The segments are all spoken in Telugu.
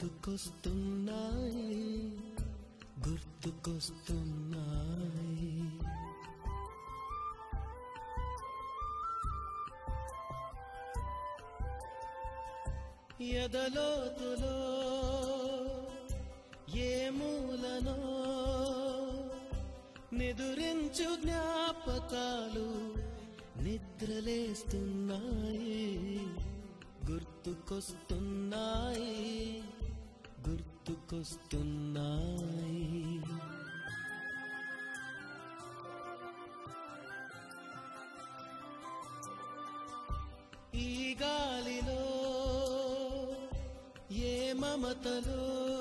గుర్తుకొస్తున్నాయి గుర్తుకొస్తున్నాయి ఎదలోతులో ఏ మూలనో నిదురించు జ్ఞాపకాలు నిద్రలేస్తున్నాయి గుర్తుకొస్తున్నాయి గుర్తుకొస్తున్నాయి ఈ గాలిలో ఏ మమతలో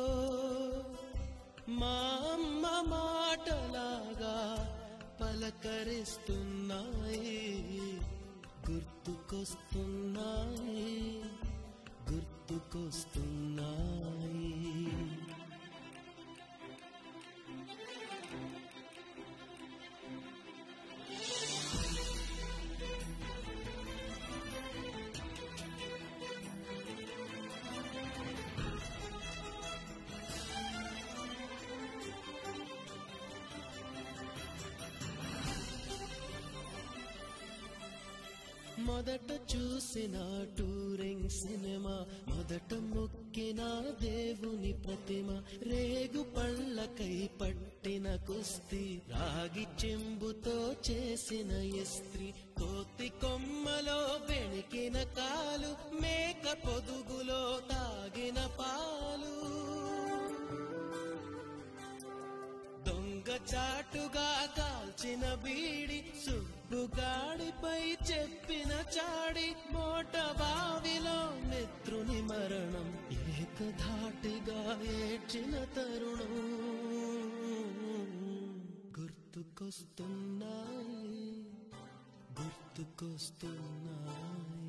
మా అమ్మ మాటలాగా పలకరిస్తున్నాయి గుర్తుకొస్తున్నాయి గుర్తుకొస్తున్నాయి మొదట చూసిన టూరింగ్ సినిమా మొదట మొక్కిన దేవుని ప్రతిమ రేగు పళ్ళకై పట్టిన కుస్తీ రాగి చెంబుతో చేసిన ఇస్త్రీ కోతి కొమ్మలో బెణికిన కాలు మేక పొదుగులో తాగిన పాలు దొంగ చాటుగా కాల్చిన బీడి సుబ్బుగాడిపై చెప్పిన చాడి మోట బావిలో మిత్రుని మరణం ఏకధాటిగా ఏడ్చిన తరుణం గుర్తుకొస్తున్నాయి గుర్తుకొస్తున్నాయి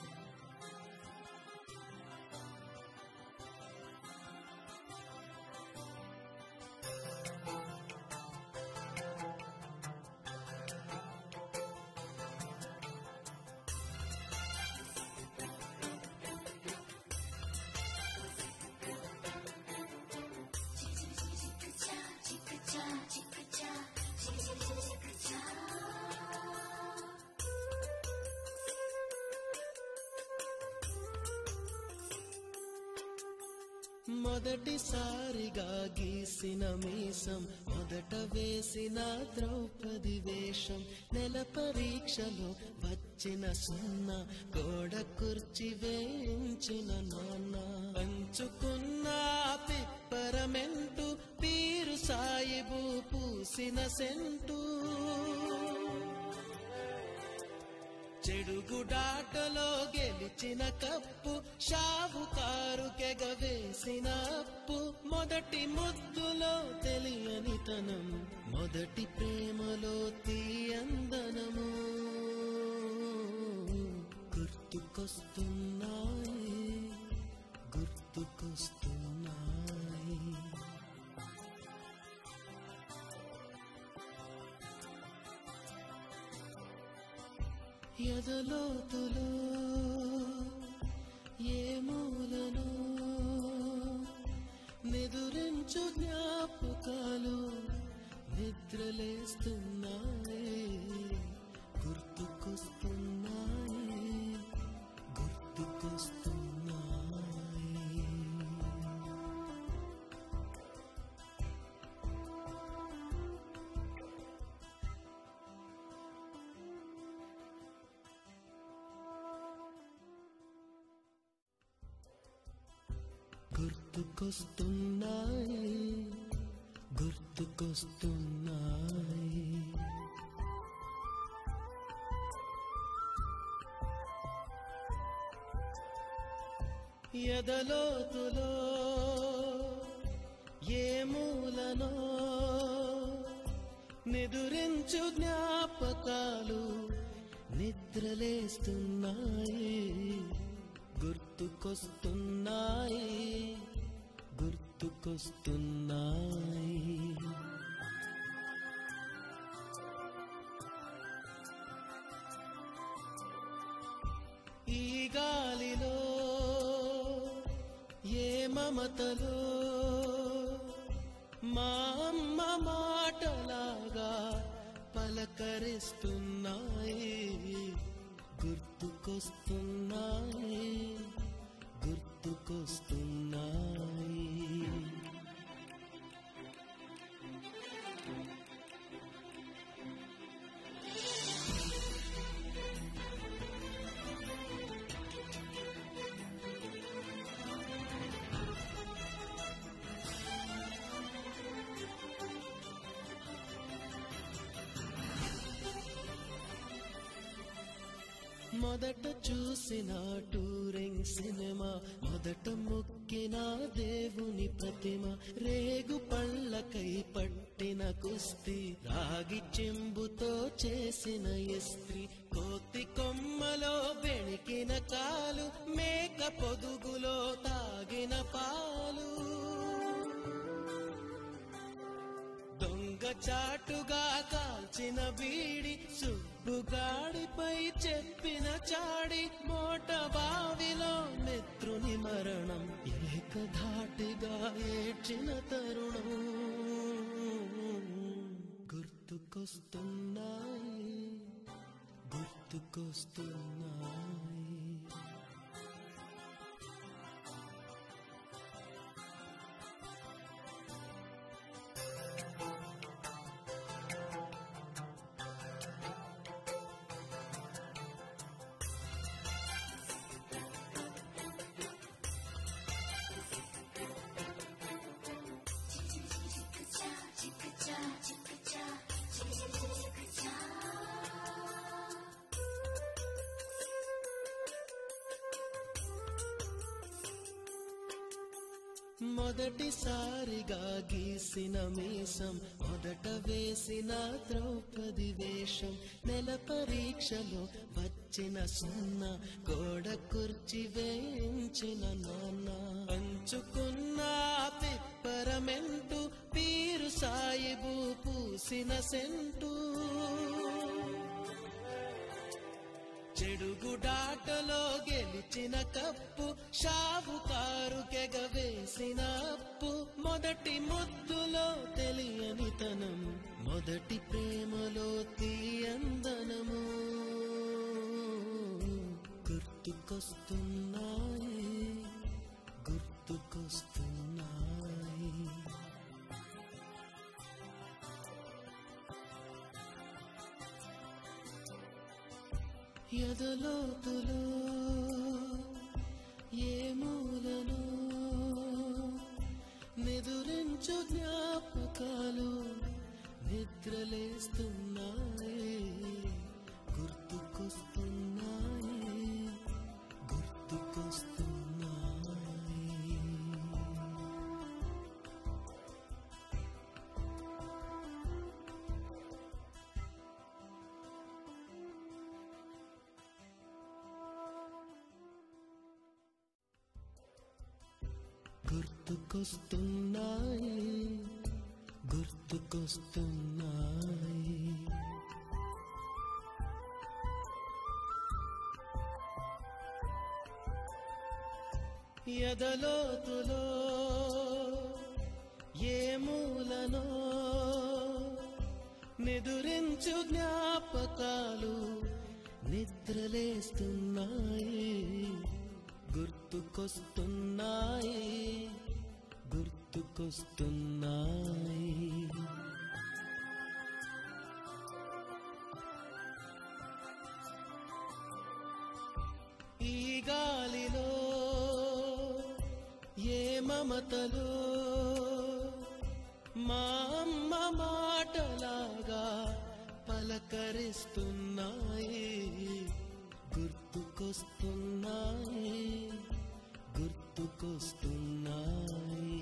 మొదటిసారిగా గీసిన మీసం మొదట వేసిన ద్రౌపది వేషం నెల పరీక్షలో వచ్చిన సున్నా గోడ కుర్చి వేయించిన నాన్న పంచుకున్న పిప్పరమెంటు పీరు సాయిబు పూసిన సెంటు చెడుగుడాటలో గెలిచిన కప్పు షావుకారు కెగవేసిన అప్పు మొదటి ముద్దులో తెలియనితనం మొదటి ప్రేమలో తీయందనము గుర్తుకొస్తున్నాయి గుర్తుకొస్తున్నాయి ఎదలోతులో ఏ మూలను నిదురించు జ్ఞాపకాలు నిద్రలేస్తున్నాయి గుర్తుకొస్తున్నాయి గుర్తుకొస్తున్నాయి గుర్తుకొస్తున్నాయి గుర్తుకొస్తున్నాయి ఎదలోతులో ఏ మూలనో నిదురించు జ్ఞాపకాలు నిద్రలేస్తున్నాయి గుర్తుకొస్తున్నాయి గుర్తుకొస్తున్నాయి ఈ గాలిలో ఏ మమ మమతలో మా అమ్మ మాటలాగా పలకరిస్తున్నాయి గుర్తుకొస్తున్నాయి గుర్తుకొస్తున్నాయి మొదట చూసిన టూరింగ్ సినిమా మొదట మొక్కిన దేవుని ప్రతిమ రేగు పళ్ళకై పట్టిన కుస్తీ రాగి చెంబుతో చేసిన ఇస్త్రీ కోతి కొమ్మలో బెణికిన కాలు మేక పొదుగులో తాగిన పాలు దొంగ చాటుగా కాల్చిన బీడి సుబ్బుగాడిపై చెప్పిన చాడి మోట బావిలో మిత్రుని మరణం ఏకధాటిగా ఏడ్చిన తరుణం గుర్తుకొస్తున్నాయి గుర్తుకొస్తున్నాయి మొదటిసారిగా గీసిన మీసం మొదట వేసిన ద్రౌపది వేషం నెల పరీక్షలో వచ్చిన సున్నా గోడ కుర్చి వేయించిన నాన్న పంచుకున్న పిప్పరమెంటు పీరు సాయిబు పూసిన సెంటు చెడుగుడాటలో గెలిచిన కప్పు షావుకారు కెగవేసిన అప్పు మొదటి ముద్దులో తెలియని తనం మొదటి ప్రేమలో తీయందనము గుర్తుకొస్తున్నాయి గుర్తుకొస్తున్నాయి ఎదలోతులో ఏ మూలను నిదురించు జ్ఞాపకాలు నిద్రలేస్తున్నాయి గుర్తుకొస్తున్నాయి గుర్తుకొస్తున్నాయి గుర్తుకొస్తున్నాయి గుర్తుకొస్తున్నాయి ఎదలోతులో ఏ మూలనో నిదురించు జ్ఞాపకాలు నిద్రలేస్తున్నాయి గుర్తుకొస్తున్నాయి గుర్తుకొస్తున్నాయి ఈ గాలిలో ఏ మమతలో మా అమ్మ మాటలాగా పలకరిస్తున్నాయి గుర్తుకొస్తున్నాయి గుర్తుకొస్తున్నాయి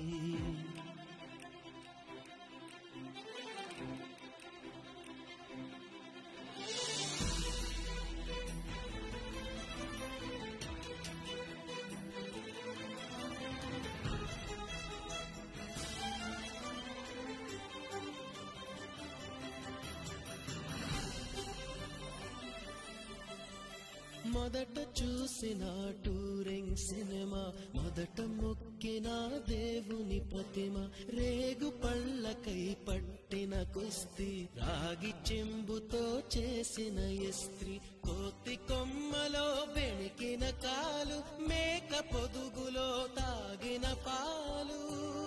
మొదట చూసిన టూరింగ్ సినిమా మొదట మొక్కిన దేవుని ప్రతిమ రేగు పళ్ళకై పట్టిన కుస్తీ రాగి చెంబుతో చేసిన ఇస్త్రీ కోతి కొమ్మలో బెణికిన కాలు మేక పొదుగులో తాగిన పాలు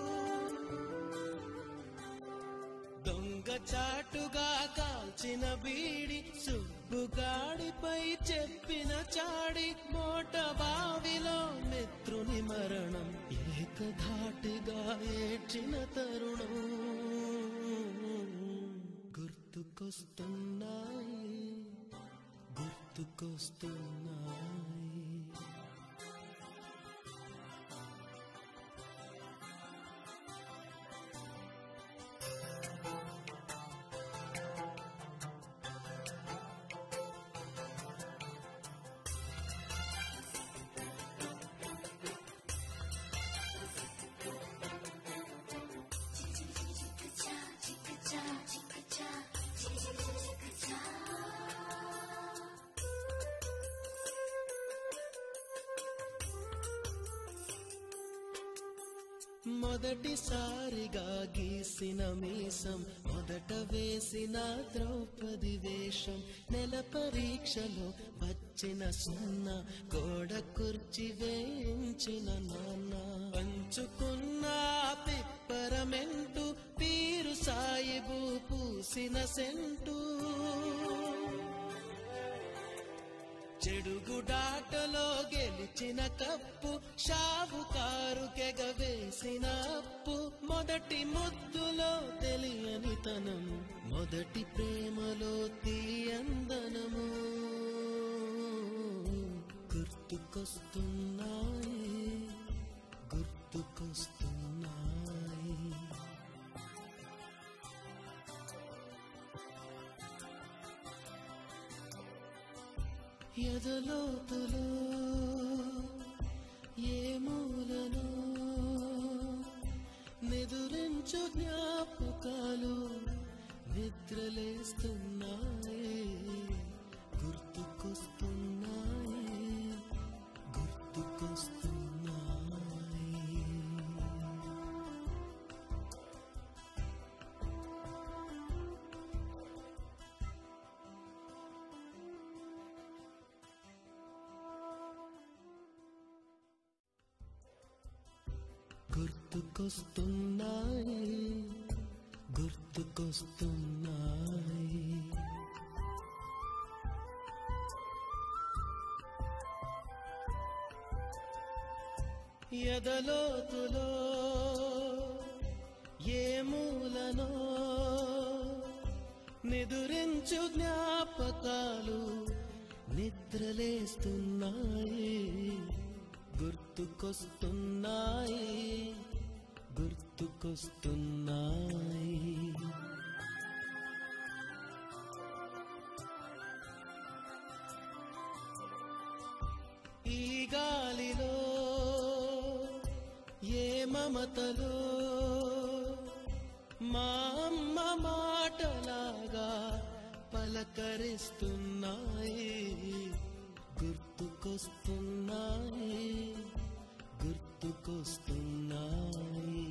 దొంగ చాటుగా కాల్చిన బీడి సుబ్బుగాడిపై చెప్పిన చాడి మోట బావిలో మిత్రుని మరణం ఏకధాటిగా ఏడ్చిన తరుణం గుర్తుకొస్తున్నాయి గుర్తుకొస్తున్నాయి మొదటిసారిగా గీసిన మీసం మొదట వేసిన ద్రౌపది వేషం నెల పరీక్షలో వచ్చిన సున్నా గోడ కుర్చి వేయించిన నాన్న పంచుకున్న పిప్పరమెంటు పీరు సాయిబు పూసిన సెంటు చెడుగుడాటలో గెలిచిన కప్పు షావుకారు కెగవేసిన అప్పు మొదటి ముద్దులో తెలియని తనం మొదటి ప్రేమలో తీయందనము గుర్తుకొస్తున్నాయి గుర్తుకొస్తున్నాయి ఎదలోతులో ఏ మూలను నిదురించు జ్ఞాపకాలు నిద్రలేస్తున్నాయి గుర్తుకొస్తున్నాయి గుర్తుకొస్తున్నాయి గుర్తుకొస్తున్నాయి గుర్తుకొస్తున్నాయి ఎదలోతులో ఏ మూలనో నిదురించు జ్ఞాపకాలు నిద్రలేస్తున్నాయి గుర్తుకొస్తున్నాయి గుర్తుకొస్తున్నాయి ఈ గాలిలో ఏ మమతలో మా అమ్మ మాటలాగా పలకరిస్తున్నాయి గుర్తుకొస్తున్నాయి గుర్తుకొస్తున్నాయి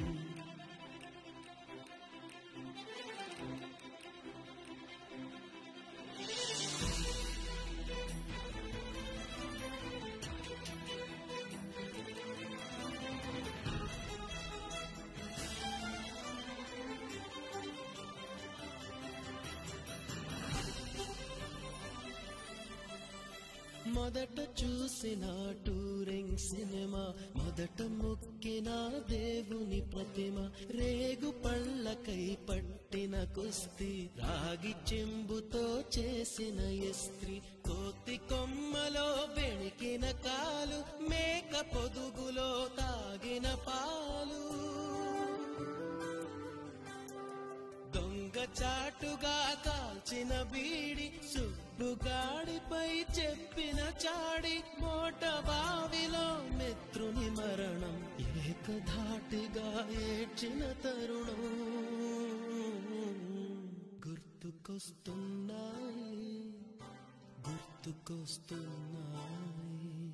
మొదట చూసిన టూరింగ్ సినిమా మొదట మొక్కిన దేవుని ప్రతిమ రేగు పళ్ళకై పట్టిన కుస్తీ రాగి చెంబుతో చేసిన ఇస్త్రీ కోతి కొమ్మలో బెణికిన కాలు మేక పొదుగులో తాగిన పాలు దొంగ చాటుగా కాల్చిన బీడి సుబ్బుగాడిపై చెప్పిన చాడి మోట బావిలో మిత్రుని మరణం ఏకధాటిగా ఏడ్చిన తరుణం గుర్తుకొస్తున్నాయి గుర్తు గుర్తుకొస్తున్నాయి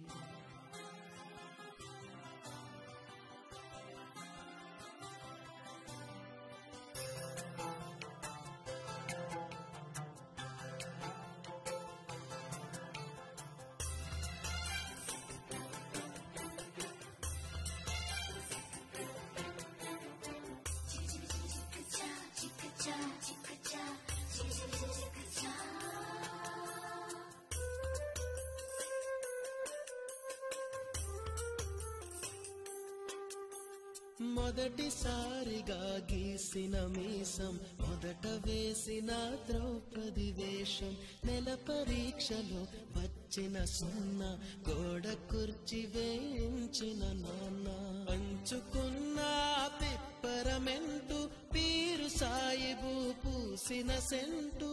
మొదటిసారిగా గీసిన మీసం మొదట వేసిన ద్రౌపది వేషం నెల పరీక్షలో వచ్చిన సున్నా గోడ కుర్చి వేయించిన నాన్న పంచుకున్న పిప్పరమెంటు పీరు సాయిబు పూసిన సెంటు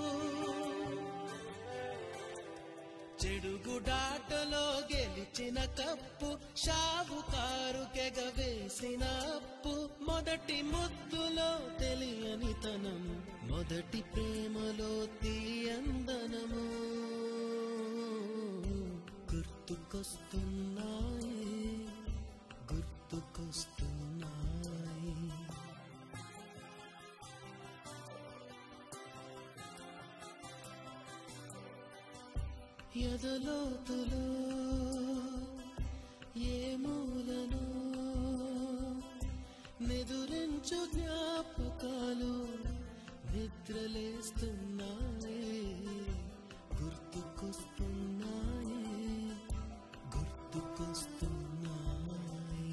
చెడుగుడాటలో గెలిచిన కప్పు షావుకారు కెగవేసిన అప్పు మొదటి ముద్దులో తెలియనితనం మొదటి ప్రేమలో తీయందనము గుర్తుకొస్తున్నాయి గుర్తుకొస్తున్నాయి ఎదలోతులో ఏ మూలను నిదురించు జ్ఞాపకాలు నిద్రలేస్తున్నాయి గుర్తుకొస్తున్నాయి గుర్తుకొస్తున్నాయి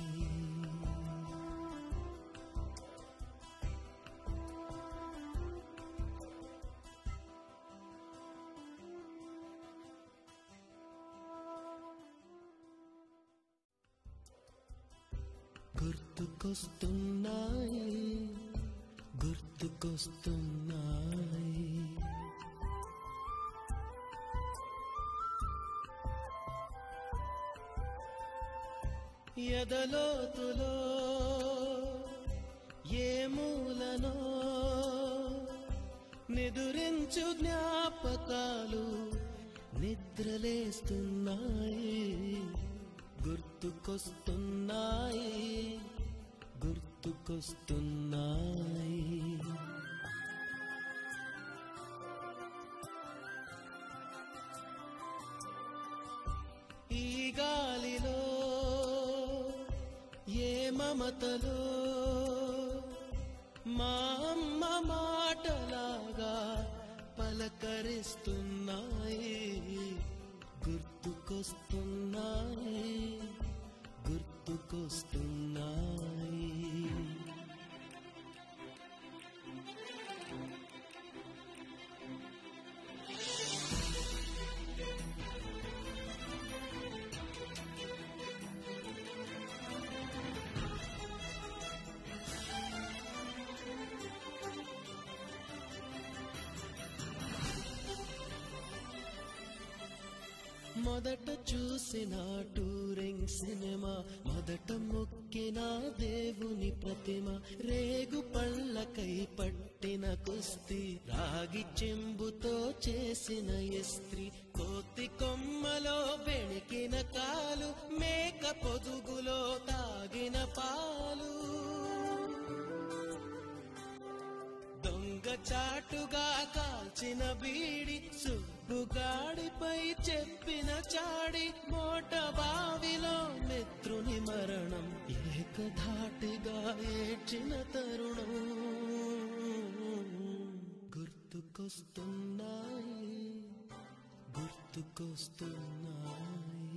గుర్తుకొస్తున్నాయి గుర్తుకొస్తున్నాయి ఎదలోతులో ఏ మూలనో నిదురించు జ్ఞాపకాలు నిద్రలేస్తున్నాయి గుర్తుకొస్తున్నాయి గుర్తుకొస్తున్నాయి ఈ గాలిలో ఏ మమతలో మా అమ్మ మాటలాగా పలకరిస్తున్నాయి గుర్తుకొస్తున్నాయి గుర్తుకొస్తున్నాయి మొదట చూసిన టూరింగ్ సినిమా మొదట మొక్కిన దేవుని ప్రతిమ రేగు పళ్ళకై పట్టిన కుస్తీ రాగి చెంబుతో చేసిన ఇస్త్రీ కోతి కొమ్మలో బెణికిన కాలు మేక పొదుగులో తాగిన పాలు దొంగ చాటుగా కాల్చిన బీడి సుబ్బుగాడిపై చెప్పిన చాడి మోట బావిలో మిత్రుని మరణం ఏకధాటిగా ఏడ్చిన తరుణం గుర్తుకొస్తున్నాయి గుర్తుకొస్తున్నాయి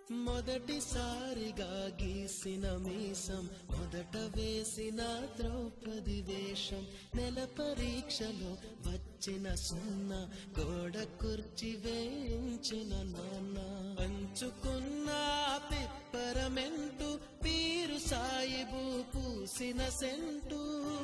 మొదటిసారిగా గీసిన మీసం మొదట వేసిన ద్రౌపది వేషం నెల పరీక్షలో వచ్చిన సున్నా గోడ కుర్చి వేయించిన నాన్న పంచుకున్న పిప్పరమెంటు పీరు సాయిబు పూసిన సెంటు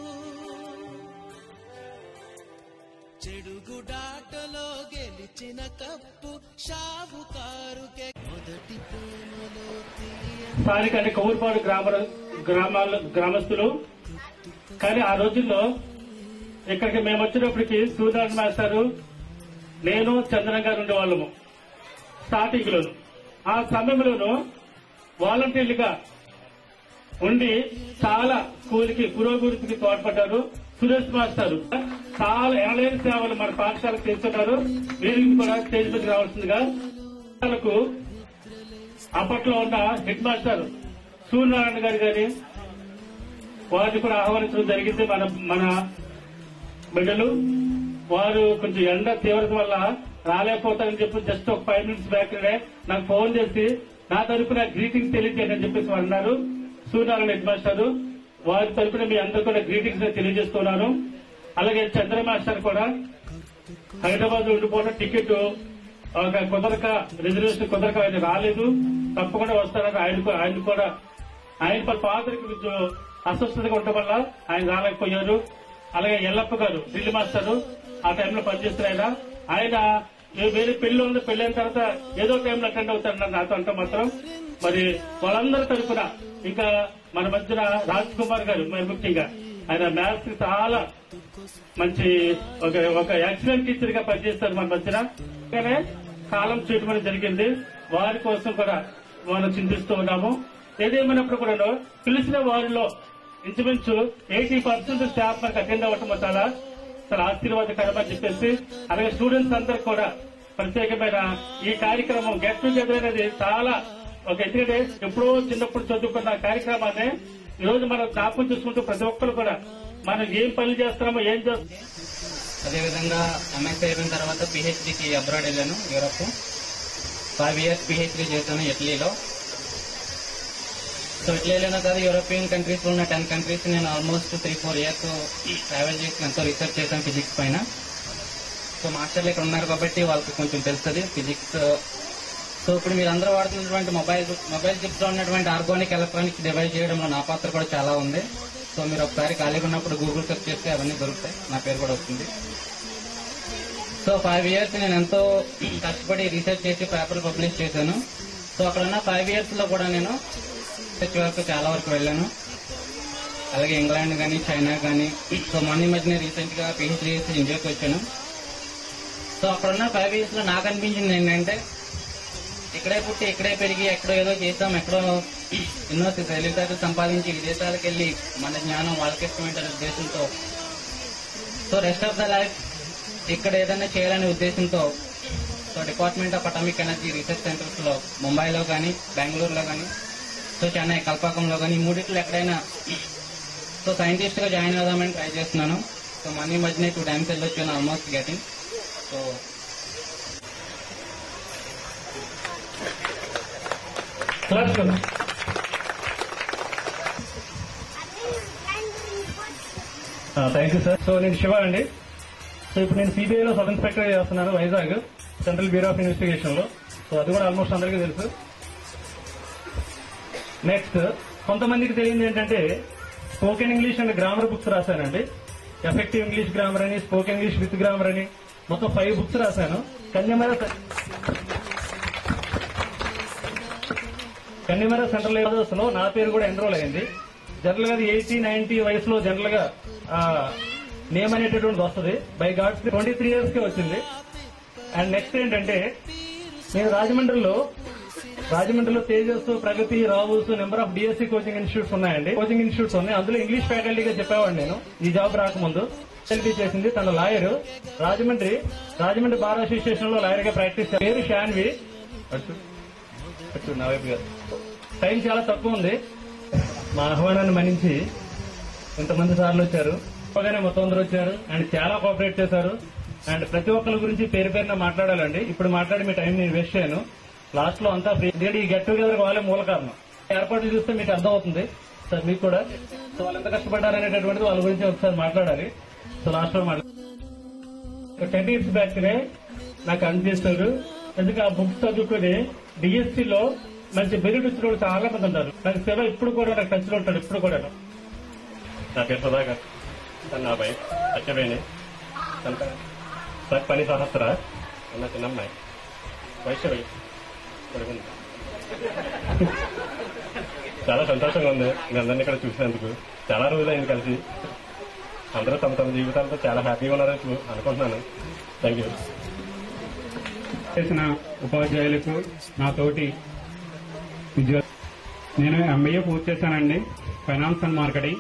చెడుగుడాటలో గెలిచిన కప్పు షావుకారుకే మొదటి ప్రేమలో తీయ స్థానిక అంటే కౌరుపాడు గ్రామ గ్రామాల గ్రామస్తులు కానీ ఆ రోజుల్లో ఇక్కడికి మేము వచ్చినప్పటికి సూర్యనారాయణ మాస్టారు నేను చంద్రన్ గారు ఉండేవాళ్ళము స్టార్టింగ్ లో ఆ సమయంలోనూ వాలంటీర్లుగా ఉండి చాలా స్కూల్కి పురోభివృద్ధికి తోడ్పడ్డారు సురేష్ మాస్టర్ చాలా ఎనలేని సేవలు మన పాఠశాలకు చేస్తున్నారు వీరికి కూడా స్టేజ్ మీదకి రావాల్సిందిగా పాఠశాలకు అప్పట్లో ఉన్న హెడ్ మాస్టర్ సూర్యనారాయణ గారు గారి వారిని కూడా ఆహ్వానించడం జరిగింది మన మన బిడ్డలు వారు కొంచెం ఎండ తీవ్రత వల్ల రాలేకపోతారని చెప్పి జస్ట్ ఒక ఫైవ్ మినిట్స్ బ్యాక్ నాకు ఫోన్ చేసి నా తరపున గ్రీటింగ్స్ తెలియజేయండి అని చెప్పేసి వారు అన్నారు సూర్యనారాయణ హెడ్ మాస్టర్ వారి తరపున మీ అందరూ కూడా గ్రీటింగ్స్ తెలియజేస్తున్నాను అలాగే చంద్ర మాస్టర్ కూడా హైదరాబాద్ లో ఉండిపోవడం టికెట్ ఒక కుదరక రిజర్వేషన్ కుదరక ఆయన రాలేదు తప్పకుండా వస్తారని ఆయన ఆయన కూడా ఆయన పలు పాత్రకి కొంచెం అస్వస్థతగా ఉండటం వల్ల ఆయన రాలేకపోయారు అలాగే ఎల్లప్ప గారు ఢిల్లీ మాస్టర్ ఆ టైంలో పనిచేస్తారు ఆయన ఆయన ఏ వేరే పెళ్లి ఉంది పెళ్లి అయిన తర్వాత ఏదో టైంలో అటెండ్ అవుతారన్నారు నాతో అంటే మాత్రం మరి వాళ్ళందరి తరఫున ఇంకా మన మధ్యన రాజ్ కుమార్ గారు మరి ముఖ్యంగా ఆయన మ్యాథ్స్ కి చాలా మంచి ఒక ఒక ఎక్సలెంట్ టీచర్ గా పనిచేస్తారు మన మధ్యన అలాగే కాలం చేయడం అనేది జరిగింది వారి కోసం కూడా మనం చింతిస్తూ ఉన్నాము ఏదేమైనప్పుడు కూడా పిలిచిన వారిలో ఇంచుమించు ఎయిటీ పర్సెంట్ స్టాఫ్ మనకు అటెండ్ అవ్వటం చాలా చాలా ఆశీర్వాదకరం అని చెప్పేసి అలాగే స్టూడెంట్స్ అందరు కూడా ప్రత్యేకమైన ఈ కార్యక్రమం గెట్ టుగెదర్ అనేది చాలా ఒక ఎందుకంటే ఎప్పుడో చిన్నప్పుడు చదువుకున్న కార్యక్రమాన్ని ఈ రోజు మనం జ్ఞాపకం చేసుకుంటూ ప్రతి ఒక్కరు కూడా మనం ఏం పనులు చేస్తున్నామో ఏం చేస్తున్నామో అదేవిధంగా ఎంఎస్సీ అయిపోయిన తర్వాత పిహెచ్డికి అబ్రాడ్ వెళ్ళాను యూరప్ ఫైవ్ ఇయర్స్ పిహెచ్డి చేశాను ఇటలీలో సో ఇటలీలోనే కాదు యూరోపియన్ కంట్రీస్ లో ఉన్న టెన్ కంట్రీస్ నేను almost three four years travel చేసి ఎంతో రీసెర్చ్ చేశాను ఫిజిక్స్ పైన సో మాస్టర్లు ఇక్కడ ఉన్నారు కాబట్టి వాళ్ళకి కొంచెం తెలుస్తుంది ఫిజిక్స్ సో ఇప్పుడు మీరు అందరూ వాడుతున్నటువంటి మొబైల్ మొబైల్ చిప్స్ లో ఉన్నటువంటి ఆర్గానిక్ ఎలక్ట్రానిక్స్ డివైడ్ చేయడంలో నా పాత్ర కూడా చాలా ఉంది సో మీరు ఒకసారి ఖాళీగా ఉన్నప్పుడు గూగుల్ సెర్చ్ చేస్తే అవన్నీ దొరుకుతాయి నా పేరు కూడా వస్తుంది సో ఫైవ్ ఇయర్స్ నేను ఎంతో కష్టపడి రీసెర్చ్ చేసి పేపర్ పబ్లిష్ చేశాను సో అక్కడ ఉన్న ఫైవ్ ఇయర్స్ లో కూడా నేను రీసెర్చ్ వరకు చాలా వరకు వెళ్ళాను అలాగే ఇంగ్లాండ్ కానీ చైనా కానీ సో మొన్న ఈ మధ్యన రీసెంట్ గా పిహెచ్డీ చేసి ఇండియాకి వచ్చాను సో అక్కడ ఉన్న ఫైవ్ ఇయర్స్ లో నాకు అనిపించింది ఏంటంటే ఇక్కడే పుట్టి ఇక్కడే పెరిగి ఎక్కడో ఏదో చేస్తాం ఎక్కడో ఎన్నో తెలివితేటలు సంపాదించి విదేశాలకు వెళ్ళి మన జ్ఞానం వాళ్ళకి ఇష్టమైన ఉద్దేశంతో so rest of the life ఇక్కడ ఏదైనా చేయాలనే ఉద్దేశంతో so department of atomic energy research centres లో ముంబైలో కానీ బెంగళూరులో కానీ సో చెన్నై కల్పాకంలో కానీ ఈ మూడిట్లో ఎక్కడైనా సో సైంటిస్ట్ గా జాయిన్ అవుదామని ట్రై చేస్తున్నాను సో మనీ మధ్యనే టూ టైమ్స్ వెళ్ళొచ్చాను almost getting so class thank you sir so నేను శివ అండి సో ఇప్పుడు నేను సిబిఐలో సబ్ ఇన్స్పెక్టర్ చేస్తున్నాను Vizag central bureau of investigation లో సో అది కూడా ఆల్మోస్ట్ అందరికీ తెలుసు నెక్స్ట్ కొంతమందికి తెలియంది ఏంటంటే spoken English and grammar books రాశానండి ఎఫెక్టివ్ ఇంగ్లీష్ గ్రామర్ అని స్పోకెన్ ఇంగ్లీష్ విత్ గ్రామర్ అని మొత్తం ఫైవ్ బుక్స్ రాశాను కన్యమర కన్నిమర సెంట్రల్ లైబ్రరీస్ లో నా పేరు కూడా ఎన్రోల్ అయింది జనరల్ గా ఎయిటీ నైన్టీ వయసులో జనరల్ గా నేమ్ అనేటటువంటిది వస్తుంది by God's twenty three years కి వచ్చింది అండ్ నెక్స్ట్ ఏంటంటే నేను రాజమండ్రిలో రాజమండ్రిలో Tejas Pragati Rao's number of DSC coaching institutes ఉన్నాయండి కోచింగ్ ఇన్స్టిట్యూట్స్ ఉన్నాయి అందులో ఇంగ్లీష్ ఫ్యాకల్టీగా చెప్పేవాడు నేను ఈ జాబ్ రాకముందు ఫ్యాకల్టీ చేసింది తన lawyer Rajahmundry Rajahmundry bar association లో లాయర్ గా ప్రాక్టీస్ చేశారు. పేరు షాన్వి అటు అటు నా వైపు కాదు. టైం చాలా తక్కువ ఉంది మా ఆహ్వానాన్ని మన్నించి ఇంతమంది సార్లు వచ్చారు ఎక్కువగానే మొత్తం అందరూ వచ్చారు అండ్ చాలా కోఆపరేట్ చేశారు అండ్ ప్రతి ఒక్కరి గురించి పేరు పేరున మాట్లాడాలండి ఇప్పుడు మాట్లాడి మీ టైం నేను వేస్ట్ చేయను లాస్ట్ లో అంతా ఫ్రీ ఎందుకంటే ఈ గెట్ టుగెదర్ వాళ్ళే మూల కారణం ఏర్పాట్లు చూస్తే మీకు అర్థమవుతుంది సార్ మీకు కూడా సో వాళ్ళు ఎంత కష్టపడ్డారు అనేటటువంటిది వాళ్ళ గురించి ఒకసారి మాట్లాడాలి సో లాస్ట్ లో మాట్లాడారు టెన్ ఇయర్స్ బ్యాక్ నే నాకు అందజేశారు ఎందుకంటే ఆ బుక్స్ చదువుకుని డిఎస్సి లో మంచి మెరిట్ వచ్చిన వాళ్ళు చాలా మంది ఉన్నారు నాకు శివ ఇప్పుడు కూడా నాకు టచ్ లో ఉంటాడు ఇప్పుడు కూడా నా పేరు సుధాకర్ తన నా భయం సత్యవేణి తన సార్ పని సహస్ర అన్న చిన్నమ్మాయి వైశ్యవి పడుకుంది చాలా సంతోషంగా ఉంది మీ అందరినీ ఇక్కడ చూసినందుకు చాలా రోజులైంది కలిసి అందరూ తమ తమ జీవితాలతో చాలా హ్యాపీగా ఉన్నారని చూ- అనుకుంటున్నాను థ్యాంక్ యూ చేసిన ఉపాధ్యాయులకు నా తోటి విద్యార్థి నేను ఎంబీఏ పూర్తి చేశానండి finance and marketing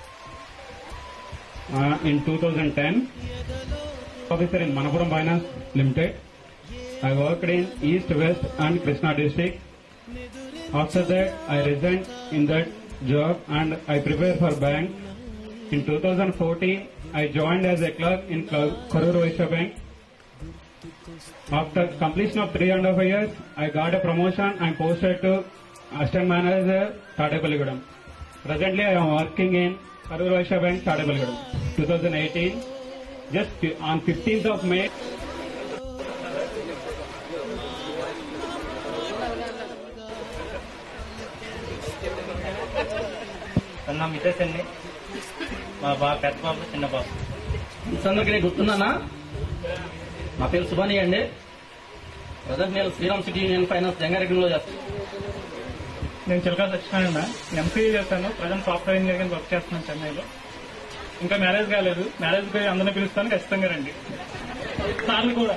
in two thousand ten officer in Manappuram finance limited I worked in east west and Krishna district after that I resign in that job and I prepare for bank in two thousand fourteen I joined as a clerk in Karur Vysya bank After completion of three and a half years, I got a promotion and posted to assistant manager, Tadepalligudam. Presently, I am working in Karur Vaishya Bank, Tadepalligudam. 2018, just fi- on 15th of May, నా మిసెస్ అండి మా బాబు పెద్ద బాబు చిన్న బాబు అందరికీ నేను గుర్తున్నానా నా పేరు సుబాని అండి ప్రజెంట్ నేను శ్రీరామ్ సిటీ యూనియన్ ఫైనాన్స్ జంగారెడ్డిలో చేస్తాను నేను చిలకా సత్యనారాయణ ఎంసీఏ చేశాను ప్రజెంట్ సాఫ్ట్వేర్ ఇంజనీర్ వర్క్ చేస్తున్నాను చెన్నైలో ఇంకా మ్యారేజ్ కాలేదు మ్యారేజ్ కి అందరిని పిలుస్తాను ఖచ్చితంగా రండి సార్లు కూడా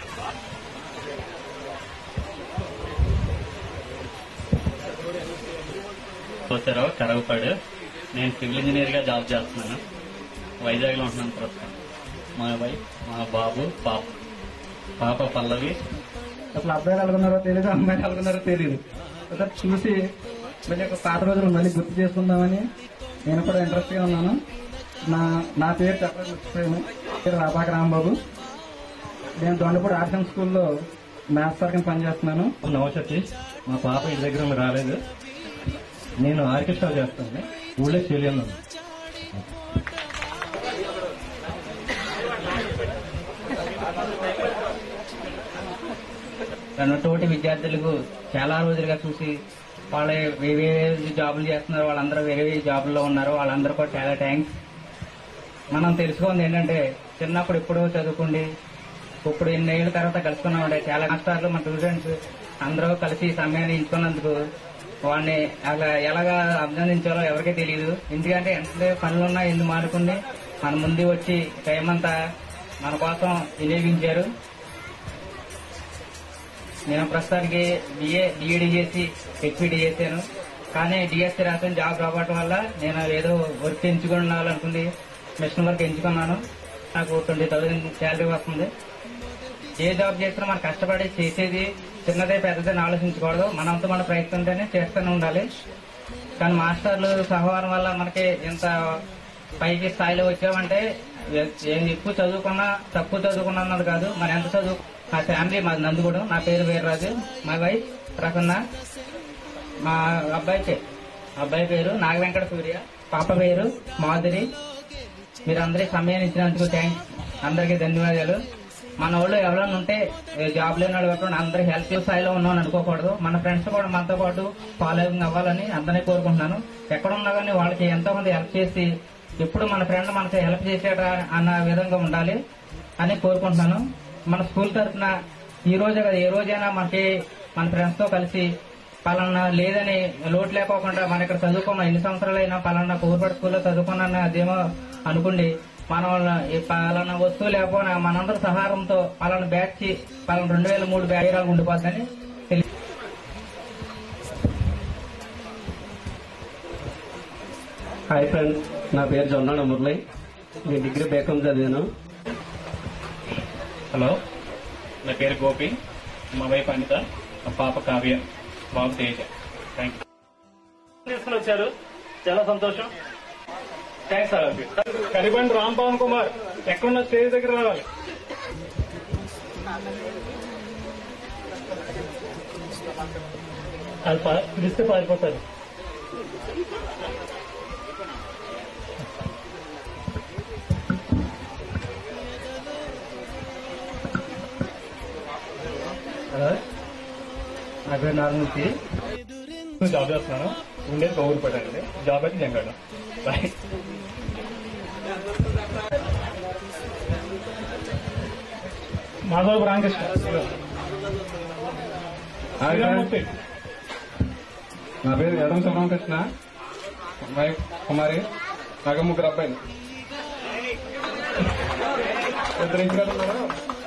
వచ్చారో కరవపాడు నేను సివిల్ ఇంజనీర్ గా జాబ్ చేస్తున్నాను వైజాగ్ లో ఉంటున్నాను ప్రస్తుతం మా వైఫ్ మా బాబు పాప పాప పల్లవి అసలు అబ్బాయిలు అనుకున్నారో తెలియదు అమ్మాయిలు అనుకున్నారో తెలియదు ఒకసారి చూసి మళ్ళీ ఒక పాత రోజులు మళ్ళీ గుర్తు చేసుకుందామని నేను కూడా ఇంట్రెస్ట్ గా ఉన్నాను నా నా పేరు చెప్పడం మర్చిపోయాను పేరు రాపాక రాంబాబు నేను దొండపూడి ఆర్ట్స్ స్కూల్లో మ్యాథ్స్ సార్ పనిచేస్తున్నాను నవశక్తి మా పాప ఇంటి దగ్గర ఉంది, రాలేదు నేను ఆర్కెస్ట్రా చేస్తాను ఊళ్ళో చేయలేను నన్ను తోటి విద్యార్థులకు చాలా రోజులుగా చూసి వాళ్ళు వేరే వేరే జాబులు చేస్తున్నారు వాళ్ళందరూ వేరే వేరే జాబుల్లో ఉన్నారు వాళ్ళందరూ కూడా చాలా థ్యాంక్స్ మనం తెలుసుకుంది ఏంటంటే చిన్నప్పుడు ఎప్పుడో చదువుకుండి ఇప్పుడు ఎన్ని ఏళ్ళ తర్వాత కలుసుకున్నామంటే చాలా మాస్టర్లు మన స్టూడెంట్స్ అందరూ కలిసి ఈ సమయాన్ని ఎంచుకున్నందుకు వాడిని అలా ఎలాగా అభినందించాలో ఎవరికీ తెలియదు ఎందుకంటే ఎంత పనులున్నా ఎందుకు మానుకుని మన ముందు వచ్చి టైం అంతా మన కోసం వినియోగించారు నేను ప్రస్తుతానికి బిఏ డిఈడి చేసి హెచ్పిడి చేశాను కానీ డిఎస్సీ రాసిన జాబ్ రావడం వల్ల నేను ఏదో వర్క్ ఎంచుకోవాలనుకుంది మిషన్ వర్క్ ఎంచుకున్నాను నాకు ట్వంటీ థౌసండ్ శాలరీ వస్తుంది ఏ జాబ్ చేసినా మనం కష్టపడి చేసేది చిన్నదే పెద్దదని ఆలోచించకూడదు మనంతా మన ప్రయత్నంతోనే చేస్తూనే ఉండాలి కానీ మాస్టర్లు సహవారం వల్ల మనకి ఇంత పైకి స్థాయిలో వచ్చామంటే ఏం ఎక్కువ చదువుకున్నా తక్కువ చదువుకున్నా అన్నది కాదు మన ఎంత చదువు మా ఫ్యామిలీ మాది నందుగూడెం నా పేరు వీర్రాజు మా వైఫ్ ప్రసన్న మా అబ్బాయి పేరు అబ్బాయి పేరు నాగ వెంకట సూర్య పాప పేరు మాధురి మీరందరి సమయాన్ని ఇచ్చినందుకు థ్యాంక్స్ అందరికీ ధన్యవాదాలు మన వాళ్ళు ఎవరైనా ఉంటే ఏ జాబ్ లేని వాళ్ళు కాకుండా అందరి హెల్త్ స్థాయిలో ఉన్నామని అనుకోకూడదు మన ఫ్రెండ్స్ కూడా మనతో పాటు ఫాలోయింగ్ అవ్వాలని అందరినీ కోరుకుంటున్నాను ఎక్కడ ఉన్నా కానీ వాళ్ళకి ఎంతో మంది హెల్ప్ చేసి ఎప్పుడు మన ఫ్రెండ్ మనకి హెల్ప్ చేసేట అన్న విధంగా ఉండాలి అని కోరుకుంటున్నాను మన స్కూల్ తరఫున ఈ రోజే కదా ఏ రోజైనా మనకి మన ఫ్రెండ్స్ తో కలిసి పలానా లేదని లోటు లేకోకుండా మన ఇక్కడ చదువుకున్నాం ఎన్ని సంవత్సరాలైనా పలానా కోరుపడి స్కూల్లో చదువుకున్నా అదేమో అనుకోండి మనం ఈ పలానా వస్తువు లేకపోయినా మనందరి సహారంతో పలానా బ్యాచ్ పలానా రెండు వేల మూడు బ్యాచ్ ఉండిపోద్దని తెలియ హాయ్ ఫ్రెండ్స్ నా పేరు జొన్నాడ మురళి నేను డిగ్రీ బేకం చదివాను హలో నా పేరు గోపి మా వైఫ్ అనిత మా పాప కావ్య బాబు తేజ థ్యాంక్ యూ తీసుకుని వచ్చారు చాలా సంతోషం థ్యాంక్స్ సార్ కరిబండి రామ్ పవన్ కుమార్ ఎక్కడున్న స్టేజ్ దగ్గర రావాలి అది పా- పిలిస్తే పారిపోతారు హలో నా పేరు నాగమూర్తి జాబ్ చేస్తున్నాను ఉండేది కౌరుపేట అండి జాబ్ అయితే జంగాడు బాయ్ మాధవ రామకృష్ణ శ్రీరామూర్తి నా పేరు ఎడం శివరామకృష్ణ వైఫ్ కుమారి నాకు ముగ్గురు అబ్బాయిలు ఇద్దరు ఇంటికాడ ఉన్నారు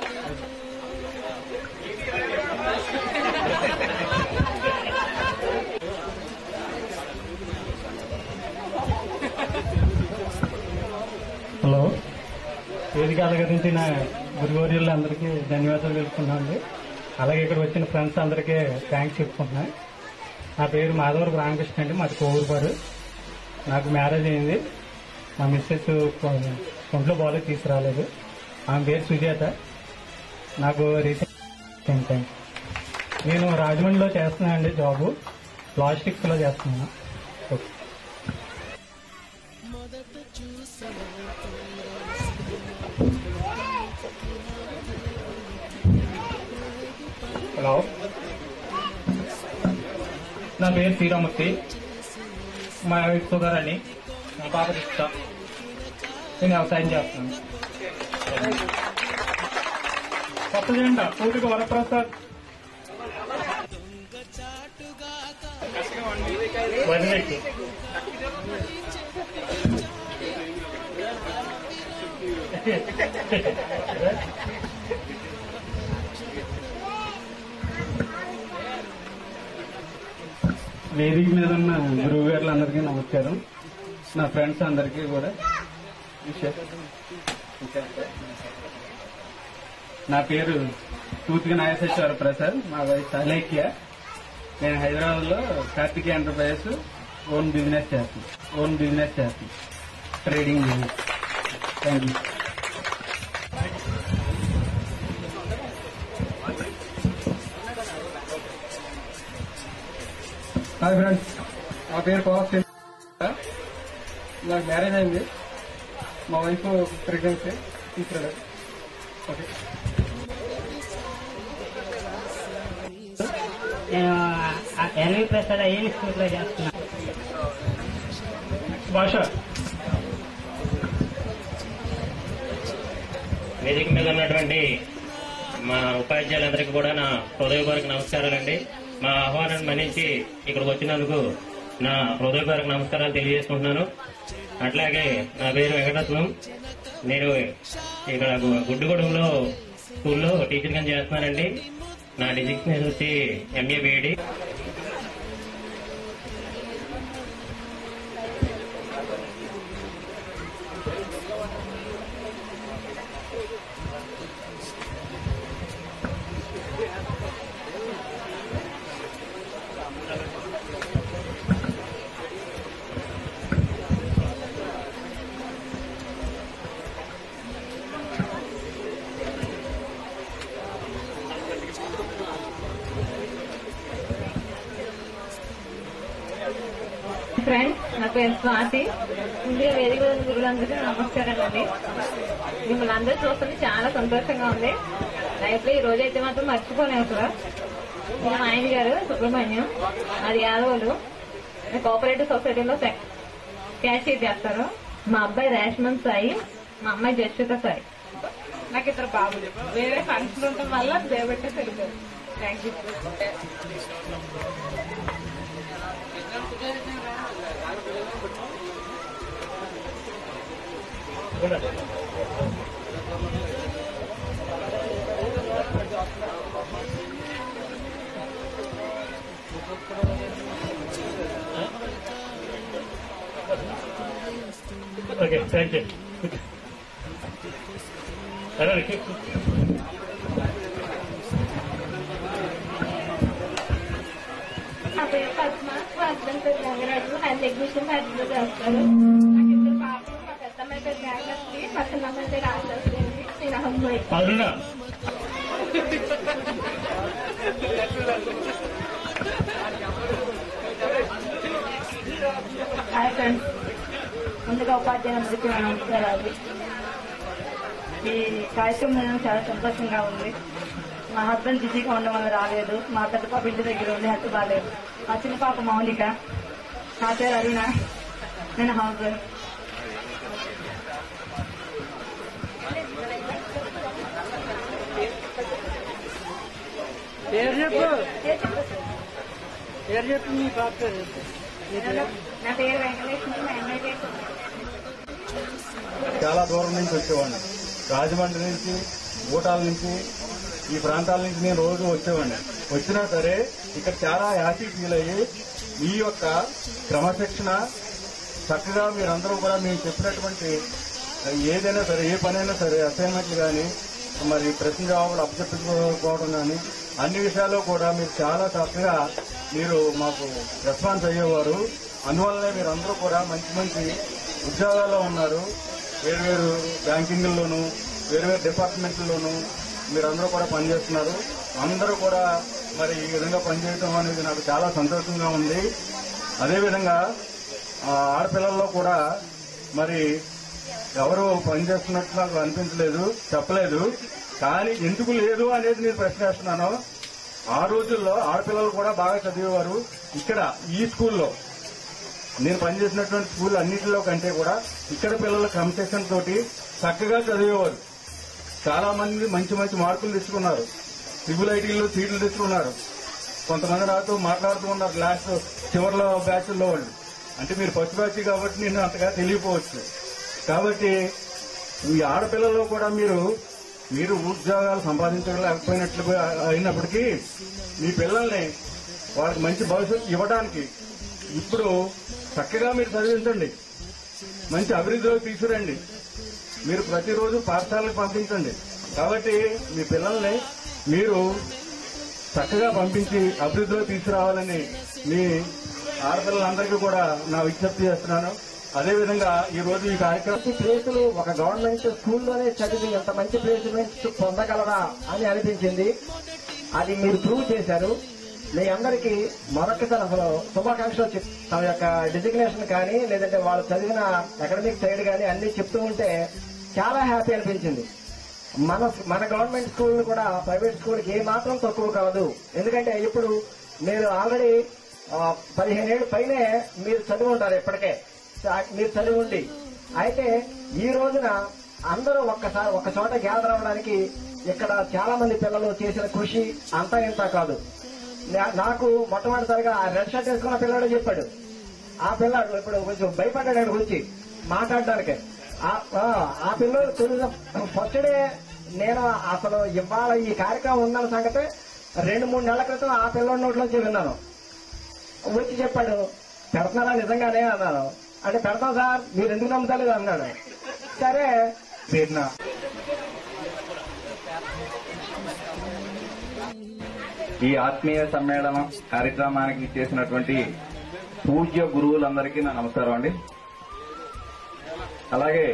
హలో వేదిక అలంకరించిన గురువర్యులు అందరికీ ధన్యవాదాలు తెలుపుతున్నాను అలాగే ఇక్కడ వచ్చిన ఫ్రెండ్స్ అందరికీ థ్యాంక్స్ చెప్పుకుంటున్నాను నా పేరు మాధవరపు రామకృష్ణ అండి మాది కోవూరుపాడు నాకు మ్యారేజ్ అయింది మా మిస్సెస్ ఒంట్లో బాగాలేదు తీసుకురాలేదు ఆమె పేరు సుజాత నాకు రీసెంట్ థ్యాంక్స్ నేను రాజమండ్రిలో చేస్తున్నాను అండి జాబు లాజిస్టిక్స్లో చేస్తున్నాను ఓకే హలో నా పేరు శ్రీరామూర్తి మా వైఫ్ సుధర్ అని మా పాప రిక్ష నేను వ్యవసాయం చేస్తున్నాను కొత్త జెండా పూర్తిగా వరప్రసాద్ వదిలేకి వేదిక మీద ఉన్న గురువు గారులు అందరికీ నమస్కారం నా ఫ్రెండ్స్ అందరికీ కూడా విషయం నా పేరు తూతిగా నాగేశ్వర ప్రసాద్ మా వైఫ్ అలేఖ్య నేను హైదరాబాద్ లో కార్తికేయ ఎంటర్ప్రైజెస్ ఓన్ బిజినెస్ చేస్తాను ఓన్ బిజినెస్ చేస్తాను trading business thank you hi friends నా పేరు కోవస్ నాకు మ్యారేజ్ అయింది మా వైఫ్ ప్రెగ్నెన్సీ తీసుకురాడు ఓకే నేను ఎల్వి ప్రసాద్ ఐఎన్ స్కూల్లో చేస్తున్నాను భాష వేదిక మీద ఉన్నటువంటి మా ఉపాధ్యాయులందరికీ కూడా నా హృదయపూర్వక నమస్కారాలండి మా ఆహ్వానాన్ని మన్నించి ఇక్కడికి వచ్చినందుకు నా హృదయపూర్వక నమస్కారాలు తెలియజేసుకుంటున్నాను అట్లాగే నా పేరు వెంకటరత్నం నేను ఇక్కడ గు- గుడ్డుగూడెంలో స్కూల్లో టీచర్ గా చేస్తున్నానండి నా డిజిగ్నేషన్ వచ్చి ఎంఏ బీఈడి ఫ్రెండ్స్ నా పేరు స్వాతి ముందుగా వేదిక మీద ఉన్న గురువులందరికీ నమస్కారం అండి మిమ్మల్ని అందరూ చూస్తుంటే చాలా సంతోషంగా ఉంది లైఫ్ లో ఈ రోజు అయితే మాత్రం మర్చిపోలేము అసలు ఇది మా ఆయన గారు సుబ్రహ్మణ్యం అది యాదవులు కోఆపరేటివ్ సొసైటీలో సెక్- క్యాషియర్ చేస్తారు మా అబ్బాయి రేష్మన్ సాయి మా అమ్మాయి జస్విత సాయి నాకు ఇద్దరు బాబులు వేరే ఫంక్షన్ ఉండటం వల్ల దేవట్టే తెలియదు thank you okay thank you అరే నా పేరు పద్మ మా హస్బెండ్ పేరు గంగరాజు ఆయన టెక్నీషియన్ హైదరాబాద్ చేస్తారు నాకు ఇద్దరు పాపలు మా పెద్దమ్మాయి పేరు జ్ఞానలక్ష్మి మా చిన్నమ్మాయి పేరు ఆశలక్ష్మి నేను అమ్మాయి అరుణ హాయ్ ఫ్రెండ్స్ ముందుగా ఉపాధ్యాయులందరికీ నా నమస్కారాలు ఈ కార్యక్రమం నేను చాలా సంతోషంగా ఉంది మా హస్బెండ్ బిజీగా ఉండడం వల్ల రాలేదు మా పెద్ద పాప ఇంటి దగ్గర ఉంది హెల్త్ బాగాలేదు మా చిన్న పాప మౌనిక నా పేరు అరుణ నేను హౌస్ వైఫ్ పేరు చెప్పు పేరు చెప్పు నీ పాప పేరు నా పేరు వెంకటలక్ష్మి మా ఎమ్మెల్యే చాలా దూరం నుంచి వచ్చేవాడిని రాజమండ్రి నుంచి ఊటాల నుంచి ఈ ప్రాంతాల నుంచి నేను రోజు వచ్చేవాడిని వచ్చినా సరే ఇక్కడ చాలా హ్యాపీ ఫీల్ అయ్యి మీ యొక్క క్రమశిక్షణ చక్కగా మీరందరూ కూడా మేము చెప్పినటువంటి ఏదైనా సరే ఏ పనైనా సరే అసైన్మెంట్లు కానీ మరి ప్రశ్న జవాబులు అప్పచెప్పుకోవడం కానీ అన్ని విషయాల్లో కూడా మీరు చాలా చక్కగా మీరు మాకు రెస్పాన్స్ అయ్యేవారు అందువల్లనే మీరు అందరూ కూడా మంచి మంచి ఉద్యోగాల్లో ఉన్నారు వేరు వేరు బ్యాంకింగ్లోను వేరు వేరు డిపార్ట్మెంట్లోను మీరందరూ కూడా పనిచేస్తున్నారు అందరూ కూడా మరి ఈ విధంగా పనిచేయడం అనేది నాకు చాలా సంతోషంగా ఉంది అదేవిధంగా ఆ, ఆడపిల్లల్లో కూడా మరి ఎవరు పనిచేస్తున్నట్టు నాకు అనిపించలేదు చెప్పలేదు కానీ ఎందుకు లేదు అనేది నేను ప్రశ్న వేస్తున్నాను ఆ రోజుల్లో ఆడపిల్లలు కూడా బాగా చదివేవారు ఇక్కడ ఈ స్కూల్లో నేను పనిచేసినటువంటి స్కూల్ అన్నింటిలో కంటే కూడా ఇక్కడ పిల్లల క్రమశిక్షణ తోటి చక్కగా చదివేవారు చాలా మంది మంచి మంచి మార్కులు తెచ్చుకున్నారు ట్రిపుల్ ఐటీల్లో సీట్లు తెచ్చుకున్నారు కొంతమంది నాతో మాట్లాడుతూ ఉన్నారు లాస్ట్ చివరిలో బ్యాచ్ల్లో వాళ్ళు అంటే మీరు ఫస్ట్ బ్యాచ్ కాబట్టి నేను అంతగా తెలియపోవచ్చు కాబట్టి ఈ ఆడపిల్లల్లో కూడా మీరు మీరు ఉద్యోగాలు సంపాదించలేకపోయినట్లుగా అయినప్పటికీ మీ పిల్లల్ని వాళ్ళకి మంచి భవిష్యత్తు ఇవ్వడానికి ఇప్పుడు చక్కగా మీరు చదివించండి మంచి అభివృద్ధిలోకి తీసుకురండి మీరు ప్రతిరోజు పాఠశాలకు పంపించండి కాబట్టి మీ పిల్లల్ని మీరు చక్కగా పంపించి అభివృద్ధిలో తీసుకురావాలని మీ ఆడపిల్లలందరికీ కూడా నా విజ్ఞప్తి చేస్తున్నాను అదేవిధంగా ఈ రోజు ఈ కార్యక్రమం ప్లేసులు ఒక గవర్నమెంట్ స్కూల్లోనే చదివి ఎంత మంచి ప్లేస్మెంట్స్ పొందగలరా అని అనిపించింది అది మీరు ప్రూవ్ చేశారు మీ అందరికీ మరొకసారి అసలు శుభాకాంక్షలు చెప్ తమ యొక్క డిజిగ్నేషన్ కానీ లేదంటే వాళ్ళు చదివిన అకాడమిక్ సైడ్ కానీ అన్ని చెప్తూ ఉంటే చాలా హ్యాపీ అనిపించింది మన మన గవర్నమెంట్ స్కూల్ కూడా ప్రైవేట్ స్కూల్కి ఏ మాత్రం తక్కువ కాదు ఎందుకంటే ఇప్పుడు మీరు ఆల్రెడీ పదిహేను ఏళ్ళు పైనే మీరు చదివి ఉంటారు ఇప్పటికే చా- మీరు చదివి ఉండి అయితే ఈ రోజున అందరూ ఒక్కసారి ఒక చోట గ్యాదర్ అవ్వడానికి ఇక్కడ చాలా మంది పిల్లలు చేసిన కృషి అంతా ఇంత కాదు నా- నాకు మొట్టమొదటిసారిగా ఆ రెడ్ షర్ట్ వేసుకున్న పిల్లాడు చెప్పాడు ఆ పిల్లాడు ఇప్పుడు కొంచెం భయపడ్డాడు ఆయన గురించి మాట్లాడడానికి ఆ- ఆ, ఆ పిల్లలు తెలుగు ఫస్ట్ డే నేను అసలు ఇవాళ ఈ కార్యక్రమం ఉందన్న సంగతి రెండు మూడు నెలల క్రితం ఆ పిల్లోడి నోట్లోంచి విన్నాను వచ్చి చెప్పాడు పెడుతున్నారా నిజంగానే అన్నాను అంటే పెడతాం సార్ మీరు ఎందుకు నమ్ముతలేదు అన్నాడు సరే పేరున ఈ ఆత్మీయ సమ్మేళనం కార్యక్రమానికి చేసినటువంటి పూజ్య గురువులందరికీ నా నమస్కారం అండి అలాగే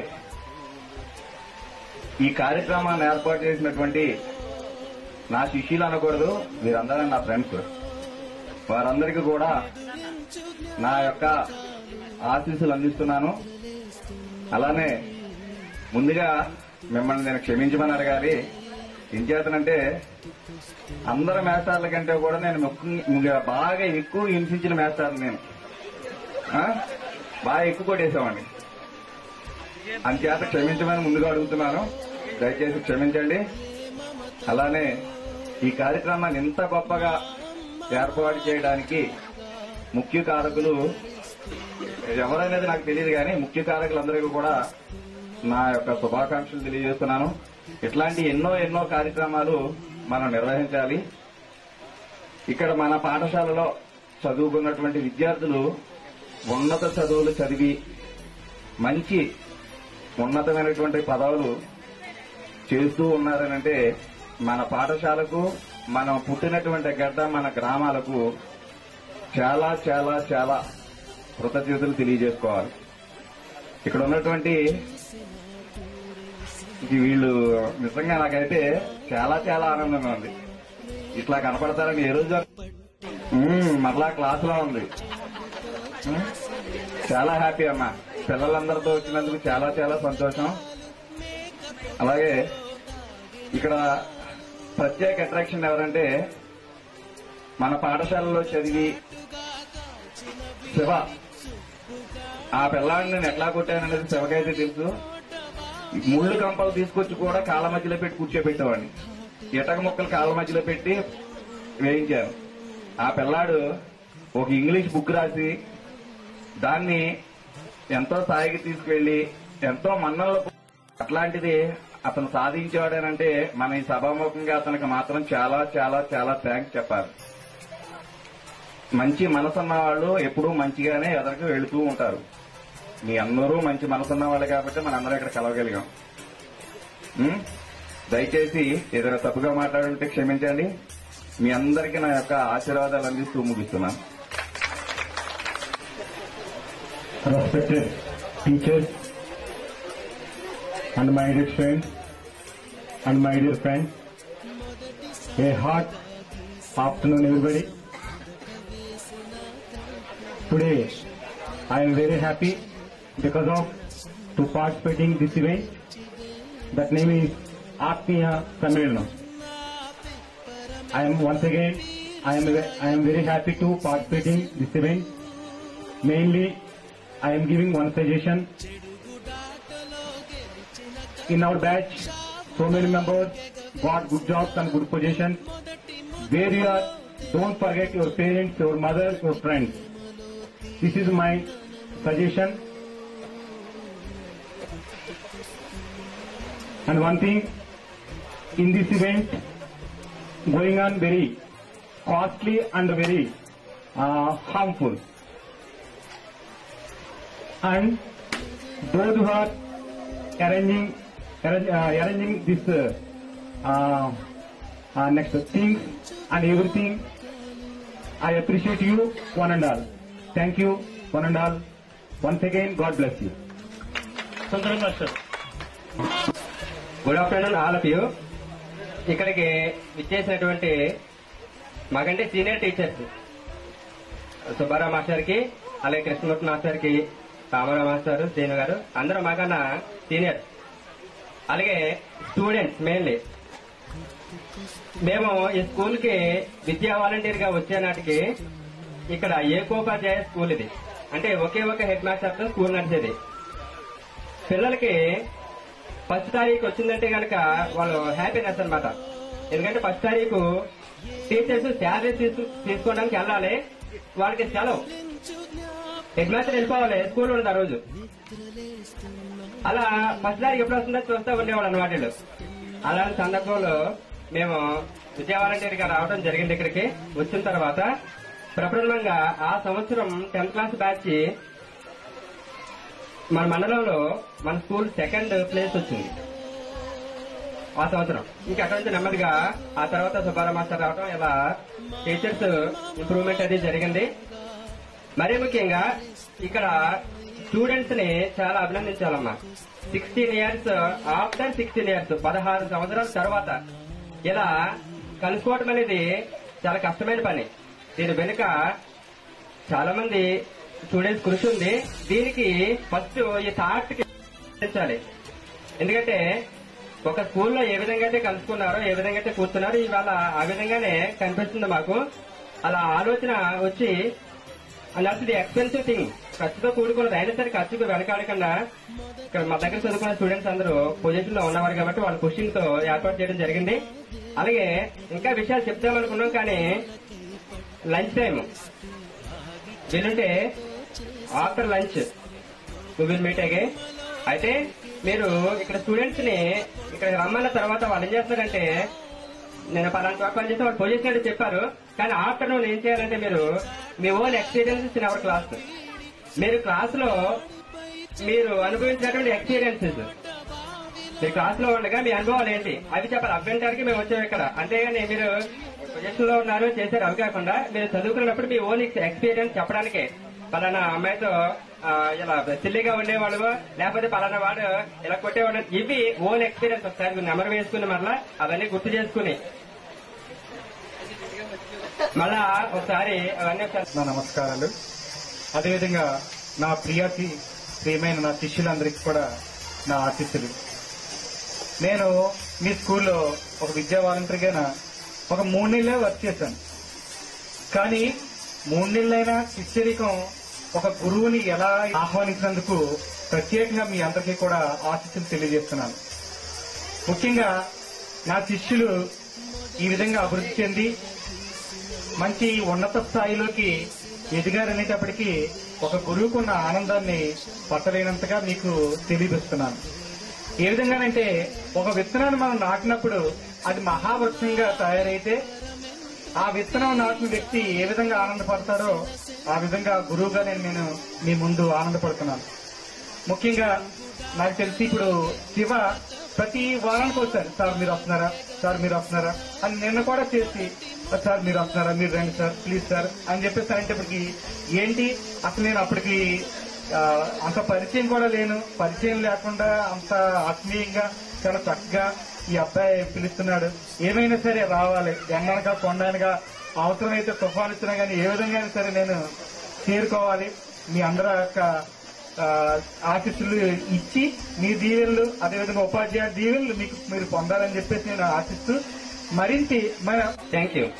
ఈ కార్యక్రమాన్ని ఏర్పాటు చేసినటువంటి నా శిష్యులు అనకూడదు వీరందరూ నా ఫ్రెండ్స్ వారందరికీ కూడా నా యొక్క ఆశీస్సులు అందిస్తున్నాను అలానే ముందుగా మిమ్మల్ని నేను క్షమించమని అడగాలి ఇంచేతనంటే అందరి మేస్టార్ల కంటే కూడా నేను ముఖ్య- ముఖ్య- బాగా ఎక్కువ హింసించిన మేస్టార్లు నేను ఆ? బాగా ఎక్కువ కొట్టేసామండి అంచేత క్షమించమని ముందుగా అడుగుతున్నాను దయచేసి క్షమించండి అలానే ఈ కార్యక్రమాన్ని ఇంత గొప్పగా ఏర్పాటు చేయడానికి ముఖ్య కారకులు ఎవరనేది నాకు తెలియదు కానీ ముఖ్య కారకులందరికీ కూడా నా యొక్క శుభాకాంక్షలు తెలియజేస్తున్నాను ఇట్లాంటి ఎన్నో ఎన్నో కార్యక్రమాలు మనం నిర్వహించాలి ఇక్కడ మన పాఠశాలలో చదువుకున్నటువంటి విద్యార్థులు ఉన్నత చదువులు చదివి మంచి ఉన్నతమైనటువంటి పదవులు చేస్తూ ఉన్నారనంటే మన పాఠశాలకు మనం పుట్టినటువంటి గడ్డ మన గ్రామాలకు చాలా చాలా చాలా కృతజ్ఞతలు తెలియజేసుకోవాలి ఇక్కడ ఉన్నటువంటి ఇది వీళ్ళు నిజంగా నాకైతే చాలా చాలా ఆనందంగా ఉంది ఇట్లా కనపడతారని ఏ రోజు మ్మ్, మరలా క్లాస్ లో ఉంది మ్మ్, చాలా హ్యాపీ అమ్మా పిల్లలందరితో వచ్చినందుకు చాలా చాలా సంతోషం అలాగే ఇక్కడ ప్రత్యేక అట్రాక్షన్ ఎవరంటే మన పాఠశాలలో చదివి శివ ఆ పిల్లాడిని నేను ఎట్లా కొట్టాననేది శివకైతే తెలుసు ముళ్ళు కంపలు తీసుకొచ్చి కూడా కాళ్ళ మధ్యలో పెట్టి కూర్చోబెట్టేవాడిని ఇటక ముక్కలు కాళ్ళ మధ్యలో పెట్టి వేయించాను ఆ పిల్లాడు ఒక ఇంగ్లీష్ బుక్ రాసి దాన్ని ఎంతో స్థాయికి తీసుకెళ్లి ఎంతో మన్నల్లో అట్లాంటిది అతను సాధించాడనంటే మన ఈ సభాముఖంగా అతనికి మాత్రం చాలా చాలా చాలా థ్యాంక్స్ చెప్పాలి మంచి మనసున్న వాళ్ళు ఎప్పుడూ మంచిగానే ఎదరికి వెళుతూ ఉంటారు మీ అందరూ మంచి మనసున్న వాళ్ళు కాబట్టి మన అందరం ఇక్కడ కలవగలిగాం ఉం? దయచేసి ఏదైనా తప్పుగా మాట్లాడుంటే క్షమించండి మీ అందరికీ నా యొక్క ఆశీర్వాదాలు అందిస్తూ ముగిస్తున్నాను respected teachers and my dear friends and my dear friends. A hot afternoon everybody. Today I am very happy because of to participating this event. That name is Atmiya Sammelanam. I am once again I am I am very happy to participating this event. Mainly I am giving one suggestion. In our batch, so many members got good jobs and good position. Where you are, don't forget your parents, your mother, your friends. This is my suggestion. And one thing, in this event, going on very costly and very uh, harmful and those who are arranging arrange, uh, arranging this uh, uh, uh, next things and everything I appreciate you one and all thank you one and all once again God bless you Sundaram master good afternoon all of you ఇక్కడికి విచ్చేసినటువంటి మాకంటే సీనియర్ టీచర్స్ సుబ్బారావు మాస్టర్ కి అలాగే కృష్ణమూర్తి మాస్టర్ కి రామారావు మాస్టర్ శ్రీను గారు అందరూ మాకన్నా సీనియర్ అలాగే స్టూడెంట్స్ మెయిన్లీ మేము ఈ స్కూల్ కి విద్యా వాలంటీర్ గా వచ్చే నాటికి ఇక్కడ ఏకోపాధ్యాయ స్కూల్ ఇది అంటే ఒకే ఒక హెడ్ మాస్టర్ తో స్కూల్ నడిచేది పిల్లలకి ఫస్ట్ తారీఖు వచ్చిందంటే గనక వాళ్ళు హ్యాపీనెస్ అన్నమాట ఎందుకంటే ఫస్ట్ తారీఖు టీచర్స్ శాలరీ తీసు తీసుకోవడానికి వెళ్ళాలి వాళ్ళకి సెలవు హెడ్ మాస్టర్ వెళ్ళిపోవాలి స్కూల్ ఉంది ఆ రోజు అలా ఫస్ట్ తారీఖు ఎప్పుడు వస్తుందో చూస్తూ ఉండేవాళ్ళు అనమాట వీళ్ళు అలాంటి సందర్భంలో మేము విద్యా వాలంటీర్ గా రావడం జరిగింది ఇక్కడికి వచ్చిన తర్వాత ప్రప్రథమంగా ఆ సంవత్సరం టెన్త్ క్లాస్ బ్యాచ్ మన మండలంలో మన స్కూల్ సెకండ్ ప్లేస్ వచ్చింది ఆ సంవత్సరం ఇంకా అక్కడ నుంచి నెమ్మదిగా ఆ తర్వాత సుబ్బారావు మాస్టర్ రావడం ఇలా టీచర్స్ ఇంప్రూవ్మెంట్ అది జరిగింది మరీ ముఖ్యంగా ఇక్కడ స్టూడెంట్స్ ని చాలా అభినందించాలమ్మా sixteen years after sixteen years పదహారు సంవత్సరాల తర్వాత ఇలా కలుసుకోవటం అనేది చాలా కష్టమైన పని దీని వెనుక చాలా మంది స్టూడెంట్స్ కృషి ఉంది దీనికి ఫస్ట్ ఈ థాట్ కి ఆలోచించాలి. ఎందుకంటే ఒక స్కూల్లో ఏ విధంగా అయితే కలుసుకున్నారో ఏ విధంగా అయితే కూర్చున్నారో ఇవాళ ఆ విధంగానే కనిపిస్తుంది మాకు అలా ఆలోచన వచ్చి అలాంటిది ఎక్స్పెన్సివ్ థింగ్ ఖర్చుతో కూడుకున్నది అయినా సరే ఖర్చుకు వెనకాడకుండా ఇక్కడ మా దగ్గర చదువుకున్న స్టూడెంట్స్ అందరూ పొజిషన్ లో ఉన్నవారు కాబట్టి వాళ్ళ పుషింగ్ తో ఏర్పాటు చేయడం జరిగింది అలాగే ఇంకా విషయాలు చెప్తామనుకున్నాం కానీ లంచ్ టైం వీలుంటే after lunch will meet again అయితే మీరు ఇక్కడ స్టూడెంట్స్ ని ఇక్కడ రమ్మన్న తర్వాత వాళ్ళు ఏం చేస్తారంటే నేను పలానా చోట పని చేస్తే వాళ్ళు పొజిషన్ అంటే చెప్పారు కానీ ఆఫ్టర్నూన్ ఏం చేయాలంటే మీరు మీ own experiences in our class మీరు క్లాస్ లో మీరు అనుభవించినటువంటి ఎక్స్పీరియన్సెస్ మీరు క్లాస్ లో ఉండగా మీ అనుభవాలు ఏంటి అవి చెప్పాలి అభ్యంతరానికి మేము వచ్చాము ఇక్కడ అంతేగాని మీరు పొజిషన్ లో ఉన్నారు చేశారు అవి కాకుండా మీరు చదువుకున్నప్పుడు మీ ఓన్ ఎక్స్పీరియన్స్ చెప్పడానికే పలానా అమ్మాయితో ఆ, ఇలా సిల్లిగా ఉండేవాడు లేకపోతే పలానా వాడు ఇలా కొట్టేవాడు ఇవి ఓన్ ఎక్స్పీరియన్స్ ఒకసారి నెంబర్ వేసుకుని మరలా అవన్నీ గుర్తు చేసుకుని మళ్ళా ఒకసారి అవన్నీ ఒకసారి నా నమస్కారాలు అదేవిధంగా నా ప్రియాతి ప్రియమైన నా శిష్యులందరికీ కూడా నా ఆశీస్సులు నేను మీ స్కూల్లో ఒక విద్యా వాలంటీర్గా ఒక మూడు నెలలే వర్క్ చేశాను కానీ మూడు నెలలైనా శిష్యరికం ఒక గురువుని ఎలా ఆహ్వానించినందుకు ప్రత్యేకంగా మీ అందరికీ కూడా ఆశీస్సులు తెలియజేస్తున్నాను ముఖ్యంగా నా శిష్యులు ఈ విధంగా అభివృద్ధి చెంది మంచి ఉన్నత స్థాయిలోకి ఎదిగారనేటప్పటికీ ఒక గురువుకున్న ఆనందాన్ని పట్టలేనంతగా మీకు తెలియజేస్తున్నాను ఏ విధంగానంటే ఒక విత్తనాన్ని మనం నాటినప్పుడు అది మహావృక్షంగా తయారైతే ఆ విత్తనం నాటిన వ్యక్తి ఏ విధంగా ఆనందపడతాడో ఆ విధంగా గురువుగా నేను నేను మీ ముందు ఆనందపడుతున్నాను ముఖ్యంగా నాకు తెలిసి ఇప్పుడు శివ ప్రతి వారానికి వచ్చారు సార్ మీరు వస్తున్నారా సార్ మీరు వస్తున్నారా అని నిన్న కూడా చేసి సార్ మీరు వస్తున్నారా మీరు రండి సార్ ప్లీజ్ సార్ అని చెప్పేసి అనేటప్పటికి ఏంటి అసలు నేను అప్పటికి ఆ, అంత పరిచయం కూడా లేను పరిచయం లేకుండా అంత ఆత్మీయంగా చాలా చక్కగా ఈ అబ్బాయి పిలుస్తున్నాడు ఏమైనా సరే రావాలి ఎండనగా కొండనగా అవసరమైతే తుఫాను ఇచ్చినా కానీ ఏ విధంగా సరే నేను చేరుకోవాలి మీ అందరి యొక్క ఆ, ఆశీస్సులు ఇచ్చి మీ దీవెనలు అదేవిధంగా ఉపాధ్యాయ దీవెనలు మీకు మీరు పొందాలని చెప్పేసి నేను ఆశిస్తూ మరింత మన థ్యాంక్ యూ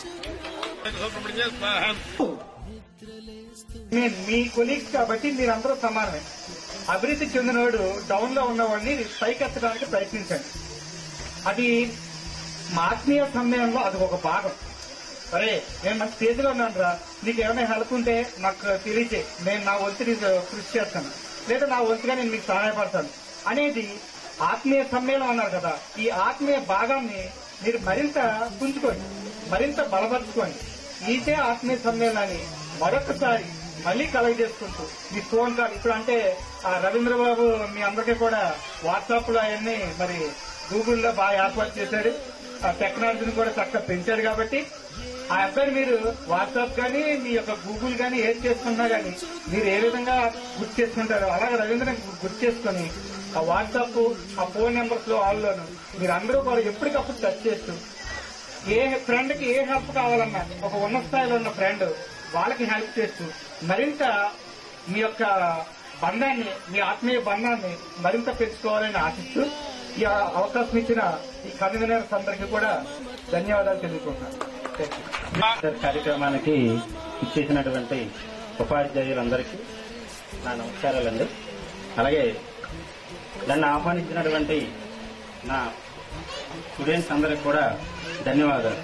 నేను మీ కొలీగ్స్ కాబట్టి మీరందరూ సమానమే అభివృద్ధి చెందినవాడు డౌన్ లో ఉన్నవాడిని పైకెత్తడానికి ప్రయత్నించండి అది మా ఆత్మీయ సమ్మేళనంలో అది ఒక భాగం సరే నేను నా స్టేజ్ లో ఉన్నాను రా నీకు ఏమైనా హెల్ప్ ఉంటే నాకు తెలియచే నేను నా వంతు నీకు కృషి చేస్తాను లేదా నా వంతుగా నేను మీకు సహాయపడతాను అనేది ఆత్మీయ సమ్మేళనం అన్నారు కదా ఈ ఆత్మీయ భాగాన్ని మీరు మరింత పుంజుకోండి మరింత బలపరుచుకోండి ఇదే ఆత్మీయ సమ్మేళనాన్ని మరొకసారి మళ్ళీ కలెక్ట్ చేసుకుంటూ మీ ఫోన్ కాల్ ఇప్పుడు అంటే ఆ రవీంద్ర బాబు మీ అందరికీ కూడా వాట్సాప్ లో అవన్నీ మరి గూగుల్లో బాగా ఏర్పాటు చేశాడు ఆ టెక్నాలజీని కూడా చక్కగా పెంచాడు కాబట్టి ఆ అబ్బాయిని మీరు వాట్సాప్ కానీ మీ యొక్క గూగుల్ కానీ ఏది చేసుకున్నా కానీ మీరు ఏ విధంగా గుర్తు చేసుకుంటారో అలాగే రవీంద్ర గుర్తు చేసుకుని ఆ వాట్సాప్ ఆ ఫోన్ నెంబర్స్ లో వాళ్ళలోను మీరు అందరూ కూడా ఎప్పటికప్పుడు టచ్ చేస్తూ ఏ ఫ్రెండ్ కి ఏ హెల్ప్ కావాలన్నా ఒక ఉన్నత స్థాయిలో ఉన్న ఫ్రెండ్ వాళ్ళకి హెల్ప్ చేస్తూ మరింత మీ యొక్క బంధాన్ని మీ ఆత్మీయ బంధాన్ని మరింత పెంచుకోవాలని ఆశిస్తూ ఈ అవకాశం ఇచ్చిన ఈ కన్వీనర్స్ అందరికీ కూడా ధన్యవాదాలు తెలుపుకుంటున్నాను Thank you. కార్యక్రమానికి ఇచ్చేసినటువంటి ఉపాధ్యాయులందరికీ నా నమస్కారాలండి అలాగే నన్ను ఆహ్వానించినటువంటి నా స్టూడెంట్స్ అందరికి కూడా ధన్యవాదాలు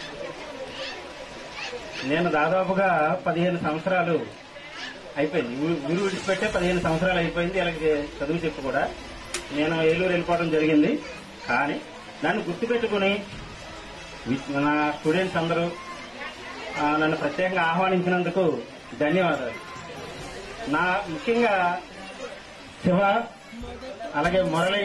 నేను దాదాపుగా పదిహేను సంవత్సరాలు అయిపోయింది ఊరు ఊరు విడిచిపెట్టే పదిహేను సంవత్సరాలు అయిపోయింది అలాగే చదువు చెప్పు కూడా నేను ఏలూరు వెళ్ళిపోవడం జరిగింది కానీ నన్ను గుర్తుపెట్టుకుని వి- నా స్టూడెంట్స్ అందరూ ఆ, నన్ను ప్రత్యేకంగా ఆహ్వానించినందుకు ధన్యవాదాలు నా ముఖ్యంగా శివ అలాగే మురళి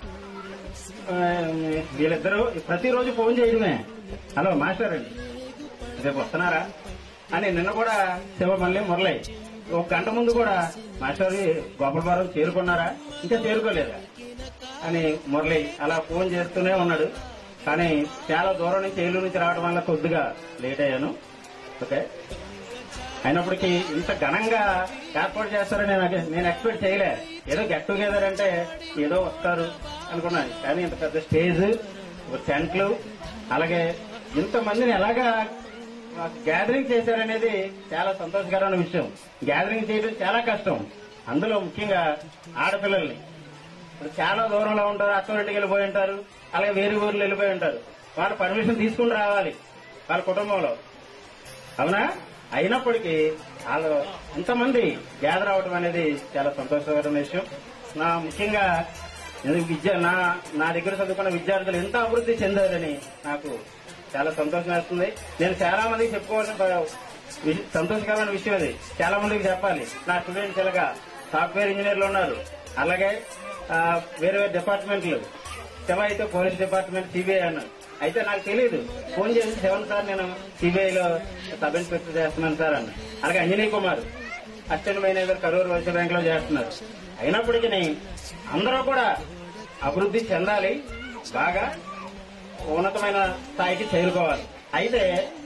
ఆ, వీళ్ళిద్దరూ ప్రతిరోజు ఫోన్ చేయడమే హలో మాస్టర్ అండి రేపు వస్తున్నారా అని నిన్న కూడా శివ మళ్ళీ మురళి ఒక గంట ముందు కూడా మాస్టర్ గోపాలపురం చేరుకున్నారా ఇంకా చేరుకోలేదా అని మురళి అలా ఫోన్ చేస్తూనే ఉన్నాడు కానీ చాలా దూరం నుంచి ఏలూరు నుంచి రావడం వల్ల కొద్దిగా లేట్ అయ్యాను ఓకే అయినప్పటికీ ఇంత ఘనంగా ఏర్పాటు చేస్తారని నాకు నేను ఎక్స్పెక్ట్ చేయలే ఏదో గెట్ టుగెదర్ అంటే ఏదో వస్తారు అనుకున్నాను కానీ ఇంత పెద్ద స్టేజ్ టెంట్లు అలాగే ఇంతమందిని ఎలాగా గ్యాదరింగ్ చేశారనేది చాలా సంతోషకరమైన విషయం గ్యాదరింగ్ చేయడం చాలా కష్టం అందులో ముఖ్యంగా ఆడపిల్లల్ని ఇప్పుడు చాలా దూరంలో ఉంటారు అత్తోరింటికి వెళ్ళిపోయి ఉంటారు అలాగే వేరే ఊర్లు వెళ్ళిపోయి ఉంటారు వాళ్ళు పర్మిషన్ తీసుకుని రావాలి వాళ్ళ కుటుంబంలో అవునా అయినప్పటికీ వాళ్ళు ఇంతమంది గ్యాదర్ అవడం అనేది చాలా సంతోషకరమైన విషయం నా ముఖ్యంగా నేను విద్య నా నా దగ్గర చదువుకున్న విద్యార్థులు ఎంత అభివృద్ధి చెందారని నాకు చాలా సంతోషం వేస్తుంది నేను చాలా మందికి చెప్పుకోవాల్సిన వి- సంతోషకరమైన విషయం అది చాలా మందికి చెప్పాలి నా స్టూడెంట్స్ ఇలాగా సాఫ్ట్వేర్ ఇంజనీర్లు ఉన్నారు అలాగే ఆ, వేరే వేరే డిపార్ట్మెంట్లు శివ అయితే పోలీస్ డిపార్ట్మెంట్ సిబిఐ అన్నారు అయితే నాకు తెలియదు ఫోన్ చేసి సెవెన్ సార్ నేను సిబిఐలో సబ్ ఇన్స్పెక్టర్ చేస్తున్నాను సార్ అన్న అలాగే Anjani Kumar assistant manager Karur Vysya bank లో చేస్తున్నారు అయినప్పటికీ అందరూ కూడా అభివృద్ధి చెందాలి బాగా ఉన్నతమైన స్థాయికి చేరుకోవాలి అయితే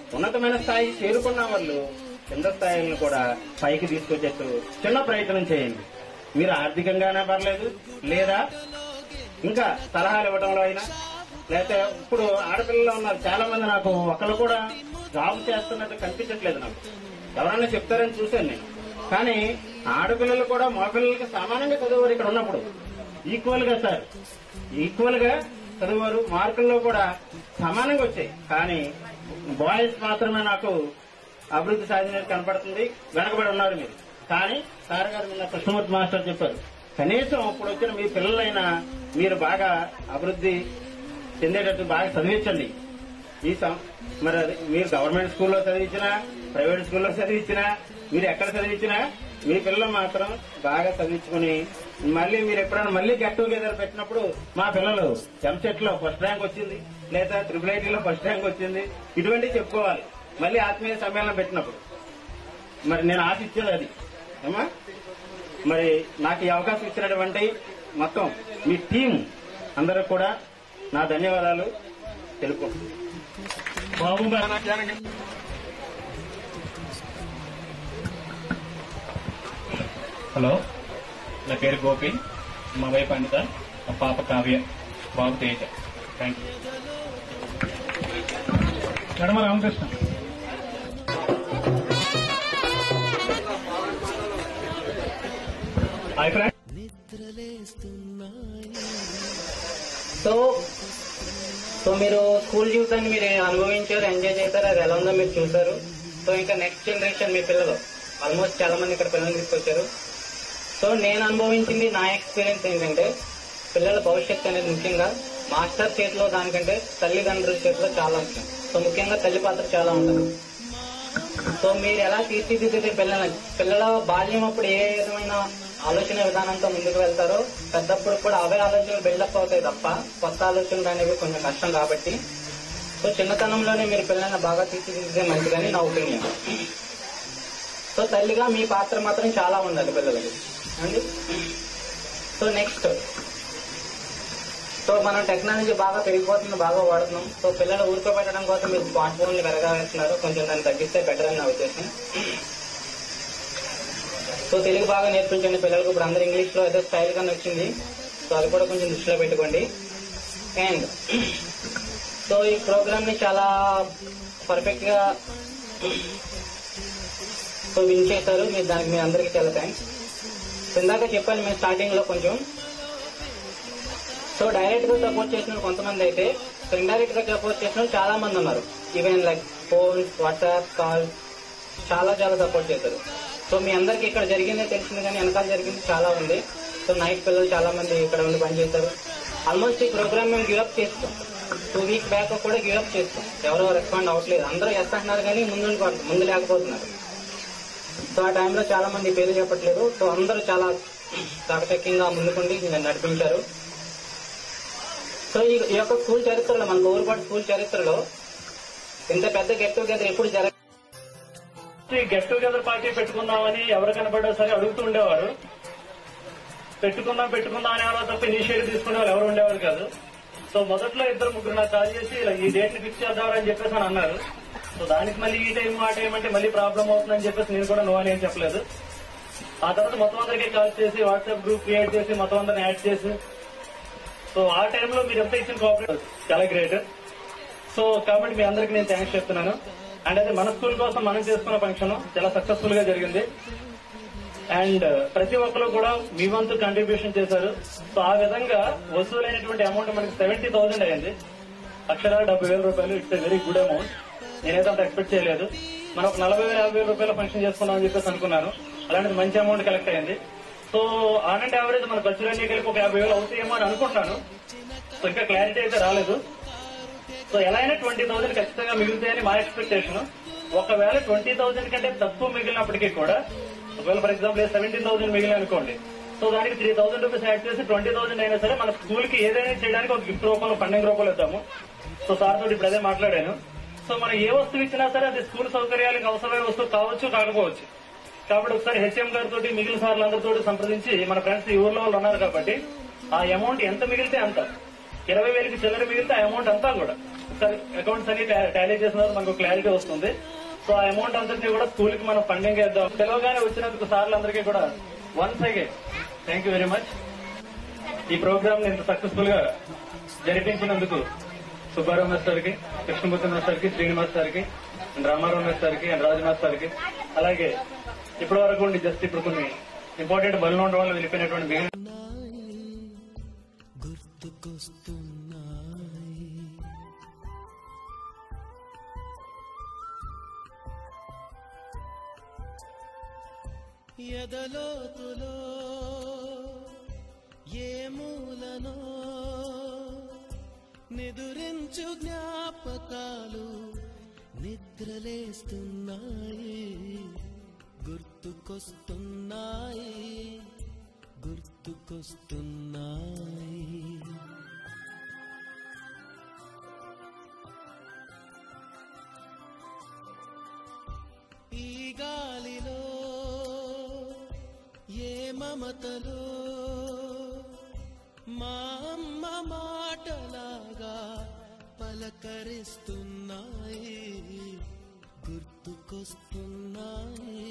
ఉన్నతమైన స్థాయి చేరుకున్న వాళ్ళు కింద స్థాయిలను కూడా పైకి తీసుకొచ్చేట్టు చిన్న ప్రయత్నం చేయండి మీరు ఆర్థికంగానే పర్లేదు లేదా ఇంకా సలహాలు ఇవ్వడంలో అయినా లేకపోతే ఇప్పుడు ఆడపిల్లలు ఉన్నారు చాలా మంది నాకు ఒకళ్ళు కూడా జాబ్ చేస్తున్నట్టు కనిపించట్లేదు నాకు ఎవరన్నా చెప్తారని చూశాను నేను కానీ ఆడపిల్లలు కూడా మగపిల్లలకి సమానంగా చదివారు ఇక్కడ ఉన్నప్పుడు ఈక్వల్ గా సార్ ఈక్వల్ గా చదివారు మార్కుల్లో కూడా సమానంగా వచ్చాయి కానీ బాయ్స్ మాత్రమే నాకు అభివృద్ధి సాధించినట్టు కనపడుతుంది వెనకబడి ఉన్నారు మీరు కానీ సార్ గారు నిన్న కృష్ణమూర్తి మాస్టర్ చెప్పారు కనీసం ఇప్పుడు వచ్చిన మీ పిల్లలైనా మీరు బాగా అభివృద్ధి చెందేటట్టు బాగా చదివించండి ఈ సం- మరి అది మీరు గవర్నమెంట్ స్కూల్లో చదివించినా ప్రైవేట్ స్కూల్లో చదివించినా మీరు ఎక్కడ చదివించినా మీ పిల్లలు మాత్రం బాగా చదివించుకుని మళ్ళీ మీరు ఎప్పుడైనా మళ్ళీ గెట్ టుగెదర్ పెట్టినప్పుడు మా పిల్లలు ఎంసెట్ లో ఫస్ట్ ర్యాంక్ వచ్చింది లేదా ట్రిపుల్ ఐటీలో ఫస్ట్ ర్యాంక్ వచ్చింది ఇటువంటివి చెప్పుకోవాలి మళ్ళీ ఆత్మీయ సమ్మేళనం పెట్టినప్పుడు మరి నేను ఆశించేది అది ఏమా మరి నాకు ఈ అవకాశం ఇచ్చినటువంటి మొత్తం మీ టీం అందరూ కూడా నా ధన్యవాదాలు తెలుపుకుంటున్నాను బాబు హలో నా పేరు గోపి మా వైపు అనిత మా పాప కావ్య బాబు తేజ థ్యాంక్ యూ ఎడమ Ramakrishna hi friend so so మీరు స్కూల్ జీవితాన్ని మీరు అనుభవించారు ఎంజాయ్ చేశారు అది ఎలా ఉందో మీరు చూసారు సో ఇంకా నెక్స్ట్ జనరేషన్ మీ పిల్లలు ఆల్మోస్ట్ చాలా మంది ఇక్కడ పిల్లలు తీసుకొచ్చారు సో నేను అనుభవించింది నా ఎక్స్పీరియన్స్ ఏంటంటే పిల్లల భవిష్యత్తు అనేది ముఖ్యంగా మాస్టర్ చేతిలో దానికంటే తల్లిదండ్రుల చేతిలో చాలా ముఖ్యం సో ముఖ్యంగా తల్లి పాత్ర చాలా ఉంటుంది సో మీరు ఎలా తీర్చిదిద్దితే పిల్లల పిల్లల బాల్యం అప్పుడు ఏ విధమైన ఆలోచన విధానంతో ముందుకు వెళ్తారో పెద్దప్పుడు కూడా అవే ఆలోచనలు బిల్డప్ అవుతాయి తప్ప కొత్త ఆలోచనలు అనేవి కొంచెం కష్టం కాబట్టి సో చిన్నతనంలోనే మీరు పిల్లల్ని బాగా తీర్చిదిద్దితే మంచిదని నా ఒపీనియన్ సో తల్లిగా మీ పాత్ర మాత్రం చాలా ఉండాలి పిల్లలకి అండి సో నెక్స్ట్ సో మనం టెక్నాలజీ బాగా పెరిగిపోతుంది బాగా వాడుతున్నాం సో పిల్లలు ఊరుకోబెట్టడం కోసం మీరు స్మార్ట్ ఫోన్ పెరగాల్స్తున్నారు కొంచెం దాన్ని తగ్గిస్తే బెటర్ అని నా ఉద్దేశం సో తెలుగు బాగా నేర్పించండి పిల్లలకు ఇప్పుడు అందరు ఇంగ్లీష్ లో ఏదో స్టైల్ గానే వచ్చింది సో అది కూడా కొంచెం దృష్టిలో పెట్టుకోండి అండ్ సో ఈ ప్రోగ్రామ్ ని చాలా పర్ఫెక్ట్ గా సో విన్ చేశారు మీరు దానికి మీ అందరికీ చాలా థ్యాంక్స్ ఇందాక చెప్పాను మేము స్టార్టింగ్ లో కొంచెం సో డైరెక్ట్ గా సపోర్ట్ చేసిన వాళ్ళు కొంతమంది అయితే సో ఇండైరెక్ట్ గా సపోర్ట్ చేసిన వాళ్ళు చాలా మంది ఉన్నారు even like phones WhatsApp call చాలా చాలా సపోర్ట్ చేశారు సో మీ అందరికి ఇక్కడ జరిగిందే తెలిసింది కానీ వెనకాల జరిగింది చాలా ఉంది సో నైట్ పిల్లలు చాలా మంది ఇక్కడ ఉండి పనిచేశారు ఆల్మోస్ట్ ఈ ప్రోగ్రామ్ మేము గివప్ చేస్తాం టూ వీక్ బ్యాక్ కూడా గివప్ చేస్తాం ఎవరో రెస్పాండ్ అవ్వట్లేదు అందరూ ఎస్ అంటున్నారు కానీ ముందు అనుకో- ముందు లేకపోతున్నారు సో ఆ టైంలో చాలా మంది పేరు చెప్పట్లేదు సో అందరూ చాలా చాకచక్యంగా ముందుకుండి దీన్ని నడిపించారు సో ఈ ఈ యొక్క స్కూల్ చరిత్రలో మన గోరుపాటు స్కూల్ చరిత్రలో ఇంత పెద్ద గెట్ టుగెదర్ ఎప్పుడు జరగ గెట్ టుగెదర్ పార్టీ పెట్టుకుందామని ఎవరు కనపడ్డా సరే అడుగుతూ ఉండేవారు పెట్టుకుందాం పెట్టుకుందాం అనే వాళ్ళు తప్ప ఇనిషియేటివ్ తీసుకునే వాళ్ళు ఎవరు ఉండేవారు కాదు సో మొదట్లో ఇద్దరు ముగ్గురు నాకు కాల్ చేసి ఇలా ఈ డేట్ ని ఫిక్స్ చేద్దామని చెప్పేసి అని అన్నారు సో దానికి మళ్ళీ ఈ టైం ఆ టైం అంటే మళ్ళీ ప్రాబ్లం అవుతుందని చెప్పేసి నేను కూడా నో అని ఏం చెప్పలేదు ఆ తర్వాత మొత్తం అందరికీ కాల్ చేసి వాట్సాప్ గ్రూప్ క్రియేట్ చేసి మొత్తం అందరిని యాడ్ చేసి సో ఆ టైంలో మీరు ఎంత ఇచ్చిన కోఆపరేట్ చాలా గ్రేట్ సో కాబట్టి మీ అందరికి నేను థ్యాంక్స్ చెప్తున్నాను అండ్ అది మన స్కూల్ కోసం మనం చేసుకున్న ఫంక్షన్ చాలా సక్సెస్ఫుల్ గా జరిగింది అండ్ ప్రతి ఒక్కరు కూడా మీ వంతు కంట్రిబ్యూషన్ చేశారు సో ఆ విధంగా వసూలైనటువంటి అమౌంట్ మనకి సెవెంటీ థౌసండ్ అయింది అక్షరాల డెబ్బై వేల రూపాయలు it's a very good amount నేనైతే అంత ఎక్స్పెక్ట్ చేయలేదు మనం ఒక నలభై వేల యాభై వేల రూపాయల ఫంక్షన్ చేసుకున్నాం అని చెప్పేసి అనుకున్నాను అలాంటిది మంచి అమౌంట్ కలెక్ట్ అయింది సో ఆన్ అండ్ యావరేజ్ మన ఖర్చులు అన్ని కలిపి ఒక యాభై వేలు అవుతాయేమో అని అనుకుంటున్నాను సో ఇంకా క్లారిటీ అయితే రాలేదు సో ఎలా అయినా ట్వంటీ థౌసండ్ ఖచ్చితంగా మిగులుతాయని మా ఎక్స్పెక్టేషన్ ఒకవేళ ట్వంటీ థౌసండ్ కంటే తక్కువ మిగిలినప్పటికీ కూడా ఒకవేళ ఫర్ ఎగ్జాంపుల్ సెవెంటీన్ థౌసండ్ మిగిలి అనుకోండి సో దానికి త్రీ థౌసండ్ రూపీస్ యాడ్ చేసి ట్వంటీ థౌసండ్ అయినా సరే మన స్కూల్ కి ఏదైనా చేయడానికి ఒక గిఫ్ట్ రూపంలో ఫండింగ్ రూపంలో ఇద్దాము సో సార్ తోటి ఇప్పుడు అదే మాట్లాడాను సో మనం ఏ వస్తువు ఇచ్చినా సరే అది స్కూల్ సౌకర్యాలకు అవసరమైన వస్తువు కావచ్చు కాకపోవచ్చు కాబట్టి ఒకసారి హెచ్ఎం గారితో మిగిలిన సార్లు అందరితో సంప్రదించి మన ఫ్రెండ్స్ ఈ ఊర్లో వాళ్ళు ఉన్నారు కాబట్టి ఆ అమౌంట్ ఎంత మిగిలితే అంత ఇరవై వేలకి చిల్లర మిగిలితే ఆ అమౌంట్ అంతా కూడా సరే అకౌంట్స్ అన్ని టాలీ చేసిన తర్వాత మనకు క్లారిటీ వస్తుంది సో ఆ అమౌంట్ అంతటిని కూడా స్కూల్ కి మనం ఫండింగ్ చేద్దాం తెలవగానే వచ్చినందుకు సార్లందరికీ కూడా once again thank you very much ఈ ప్రోగ్రామ్ ఇంత సక్సెస్ఫుల్ గా జరిపించినందుకు సుబ్బారావు మాస్టర్ కి కృష్ణమూర్తి మాస్టర్ కి శ్రీనివాస్ సార్ కి అండ్ రామారావు మాస్టర్ కి అండ్ రాజు మాస్టర్ కి అలాగే ఇప్పటి వరకు ఉండి జస్ట్ ఇప్పుడు కొన్ని ఇంపార్టెంట్ బలు ఉండడం వల్ల వెళ్ళిపోయినటువంటి మిగిలిన గుర్తుకొస్తున్నాయి ఎదలోతులో ఏ మూలనో నిదురించు జ్ఞాపకాలు నిద్రలేస్తున్నాయి గుర్తుకొస్తున్నాయి గుర్తుకొస్తున్నాయి ఈ గాలిలో ఏ మమతలో మా అమ్మ మాటలాగా పలకరిస్తున్నాయి గుర్తుకొస్తున్నాయి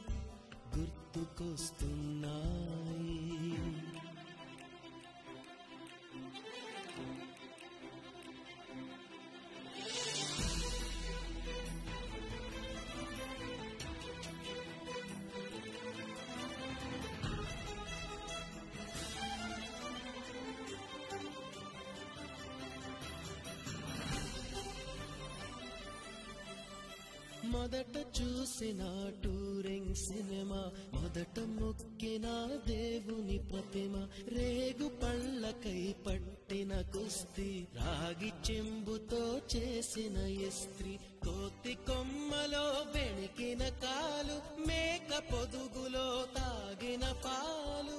గుర్తుకొస్తున్నాయి మొదట చూసిన టూరింగ్ సినిమా మొదట మొక్కిన దేవుని ప్రతిమ రేగు పళ్ళకై పట్టిన కుస్తీ రాగి చెంబుతో చేసిన ఇస్త్రీ కోతి కొమ్మలో బెణికిన కాలు మేక పొదుగులో తాగిన పాలు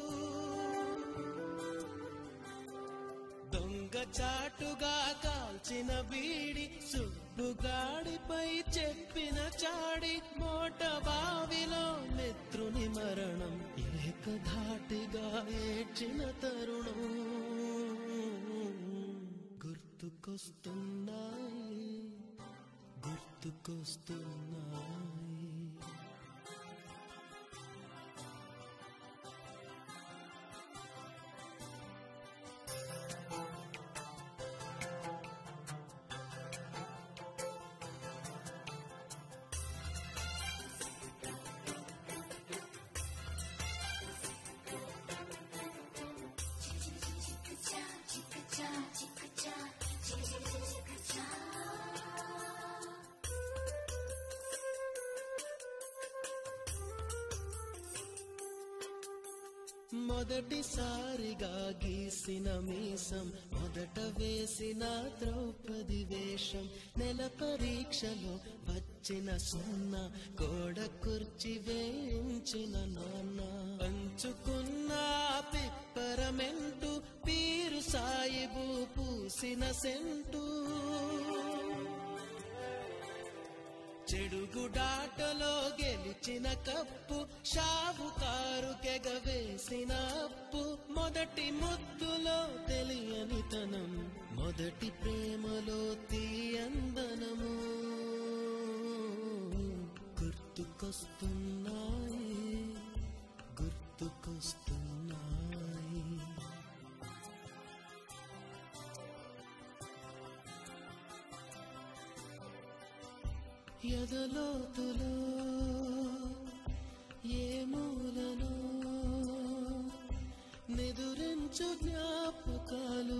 దొంగ చాటుగా కాల్చిన బీడి సుబ్బుగాడిపై చెప్పిన చాడి మోట బావిలో మిత్రుని మరణం ఏకధాటిగా ఏడ్చిన తరుణం గుర్తుకొస్తున్నాయి గుర్తుకొస్తున్నాయి మొదటిసారిగా గీసిన మీసం మొదట వేసిన ద్రౌపది వేషం నెల పరీక్షలో వచ్చిన సున్నా గోడ కుర్చి వేయించిన నాన్న పంచుకున్న పిప్పరమెంటు పీరు సాయిబు పూసిన సెంటు చెడుగుడాటలో గెలిచిన కప్పు షావుకారు కెగవేసిన అప్పు మొదటి ముద్దులో తెలియనితనం మొదటి ప్రేమలో తీయందనము గుర్తుకొస్తున్నాయి గుర్తుకొస్తున్నాయి ఎదలోతులో ఏ మూలనో నిదురించు జ్ఞాపకాలు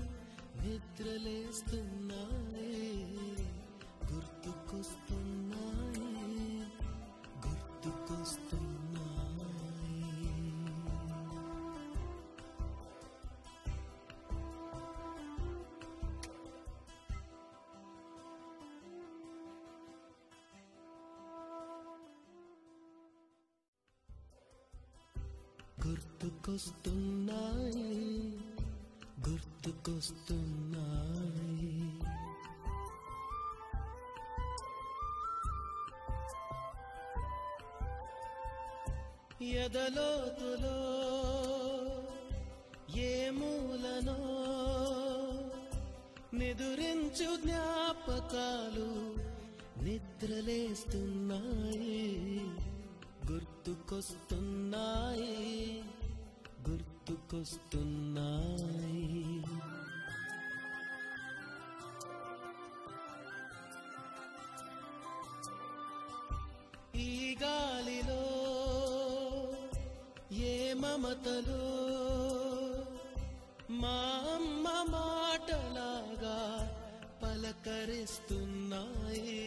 నిద్రలేస్తున్నాయి గుర్తుకొస్తున్నాయి గుర్తుకొస్తున్నాయి గుర్తుకొస్తున్నాయి గుర్తుకొస్తున్నాయి ఎదలోతులో ఏ మూలనో నిదురించు జ్ఞాపకాలు నిద్రలేస్తున్నాయి గుర్తుకొస్తున్నాయి గుర్తుకొస్తున్నాయి ఈ గాలిలో ఏ మమతలో మా అమ్మ మాటలాగా పలకరిస్తున్నాయి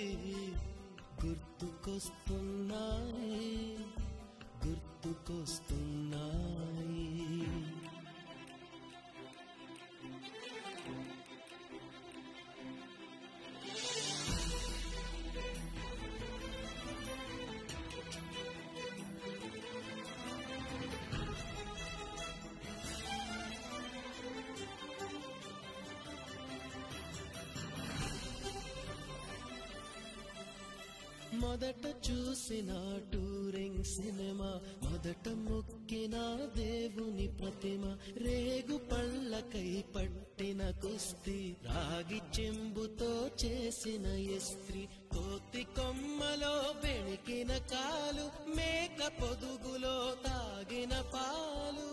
గుర్తుకొస్తున్నాయి గుర్తుకొస్తున్నాయి మొదట చూసిన టూరింగ్ సినిమా మొదట మొక్కిన దేవుని ప్రతిమ రేగు పళ్ళకై పట్టిన కుస్తీ రాగి చెంబుతో చేసిన ఇస్త్రీ కోతి కొమ్మలో బెణికిన కాలు మేక పొదుగులో తాగిన పాలు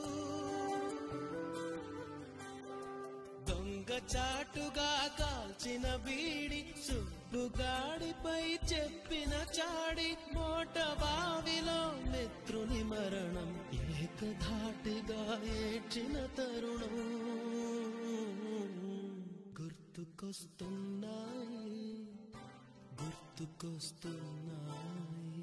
దొంగ చాటుగా కాల్చిన బీడి సుబ్బుగాడిపై చెప్పిన చాడి మోట బావిలో మిత్రుని మరణం ఏకధాటిగా ఏడ్చిన తరుణం గుర్తుకొస్తున్నాయి గుర్తుకొస్తున్నాయి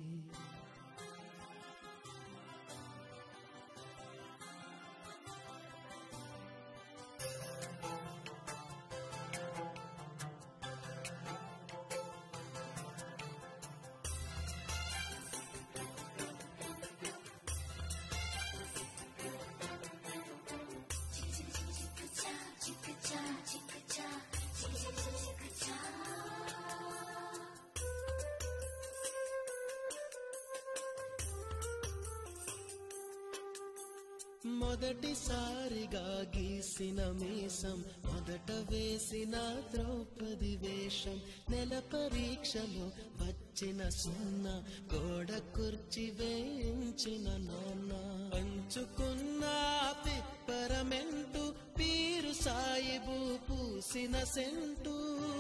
మొదటిసారిగా గీసిన మీసం మొదట వేసిన ద్రౌపది వేషం నెల పరీక్షలో వచ్చిన సున్నా గోడ కుర్చి వేయించిన నాన్న పంచుకున్న పిప్పరమెంటు పీరు సాయిబు పూసిన సెంటు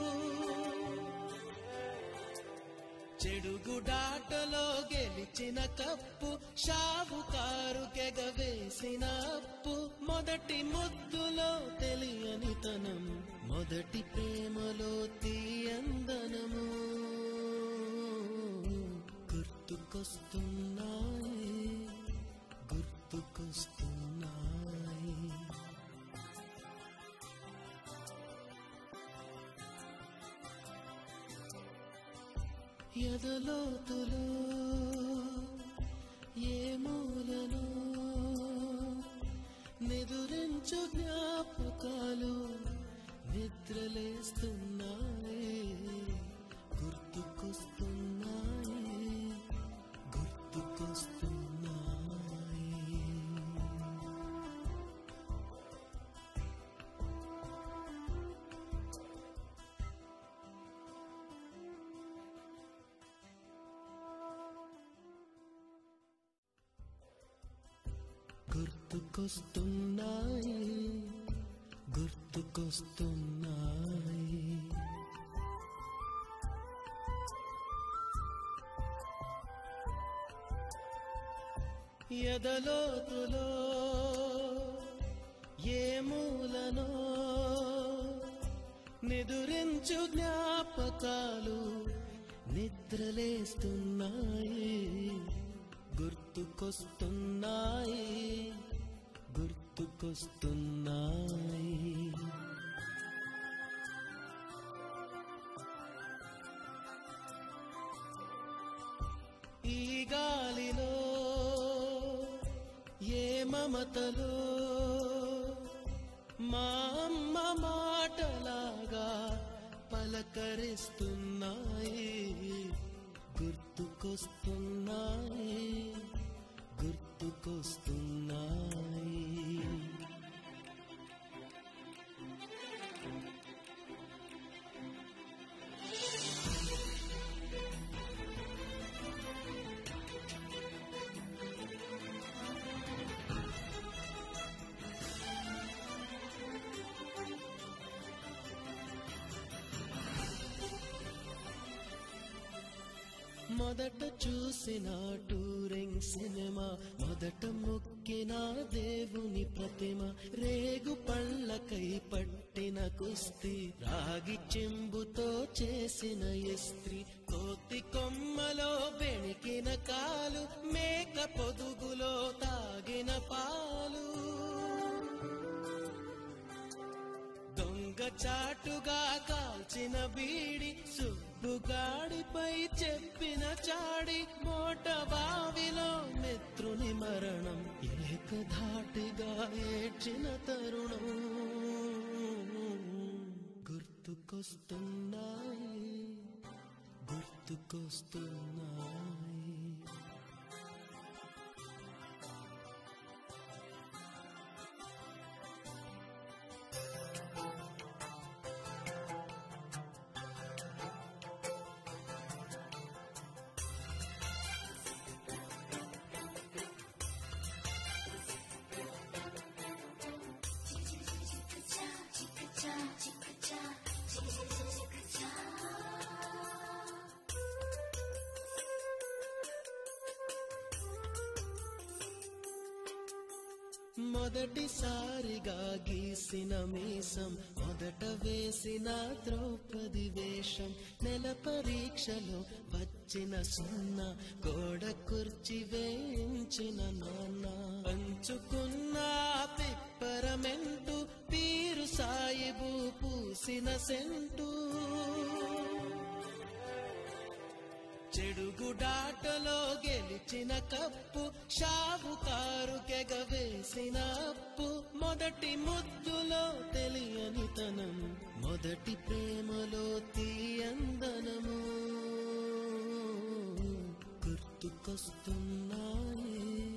చెడుగుడాటలో గెలిచిన కప్పు షావుకారు కెగవేసిన అప్పు మొదటి ముద్దులో తెలియని తనం మొదటి ప్రేమలో తీయందనము గుర్తుకొస్తున్నాయి గుర్తుకొస్తున్నాయి ఎదలోతులో ఏ మూలను నిదురించు జ్ఞాపకాలు నిద్రలేస్తున్నాయి గుర్తుకొస్తున్నాయి గుర్తుకొస్తున్నాయి గుర్తుకొస్తున్నాయి గుర్తుకొస్తున్నాయి ఎదలోతులో ఏ మూలనో నిదురించు జ్ఞాపకాలు నిద్రలేస్తున్నాయి గుర్తుకొస్తున్నాయి గుర్తుకొస్తున్నాయి ఈ గాలిలో ఏ మమతలో మా అమ్మ మాటలాగా పలకరిస్తున్నాయి గుర్తుకొస్తున్నాయి గుర్తుకొస్తున్నాయి మొదట చూసిన టూరింగ్ సినిమా మొదట మొక్కిన దేవుని ప్రతిమ రేగు పళ్ళకై పట్టిన కుస్తీ రాగి చెంబుతో చేసిన ఇస్త్రీ కోతి కొమ్మలో బెణికిన కాలు మేక పొదుగులో తాగిన పాలు దొంగ చాటుగా కాల్చిన బీడి సుబ్బుగాడిపై చెప్పిన చాడి మోట బావిలో మిత్రుని మరణం ఏకధాటిగా ఏడ్చిన తరుణం గుర్తుకొస్తున్నాయి గుర్తుకొస్తున్నాయి మొదటిసారిగా గీసిన మీసం మొదట వేసిన ద్రౌపది వేషం నెల పరీక్షలో వచ్చిన సున్నా గోడ కుర్చి వేయించిన నాన్న పంచుకున్న పిప్పరమెంటు పీరు సాయిబు పూసిన సెంటు చెడుగుడాటలో గెలిచిన కప్పు షావుకారు కెగవేసిన అప్పు మొదటి ముద్దులో తెలియని తనం మొదటి ప్రేమలో తీయందనము గుర్తుకొస్తున్నాయి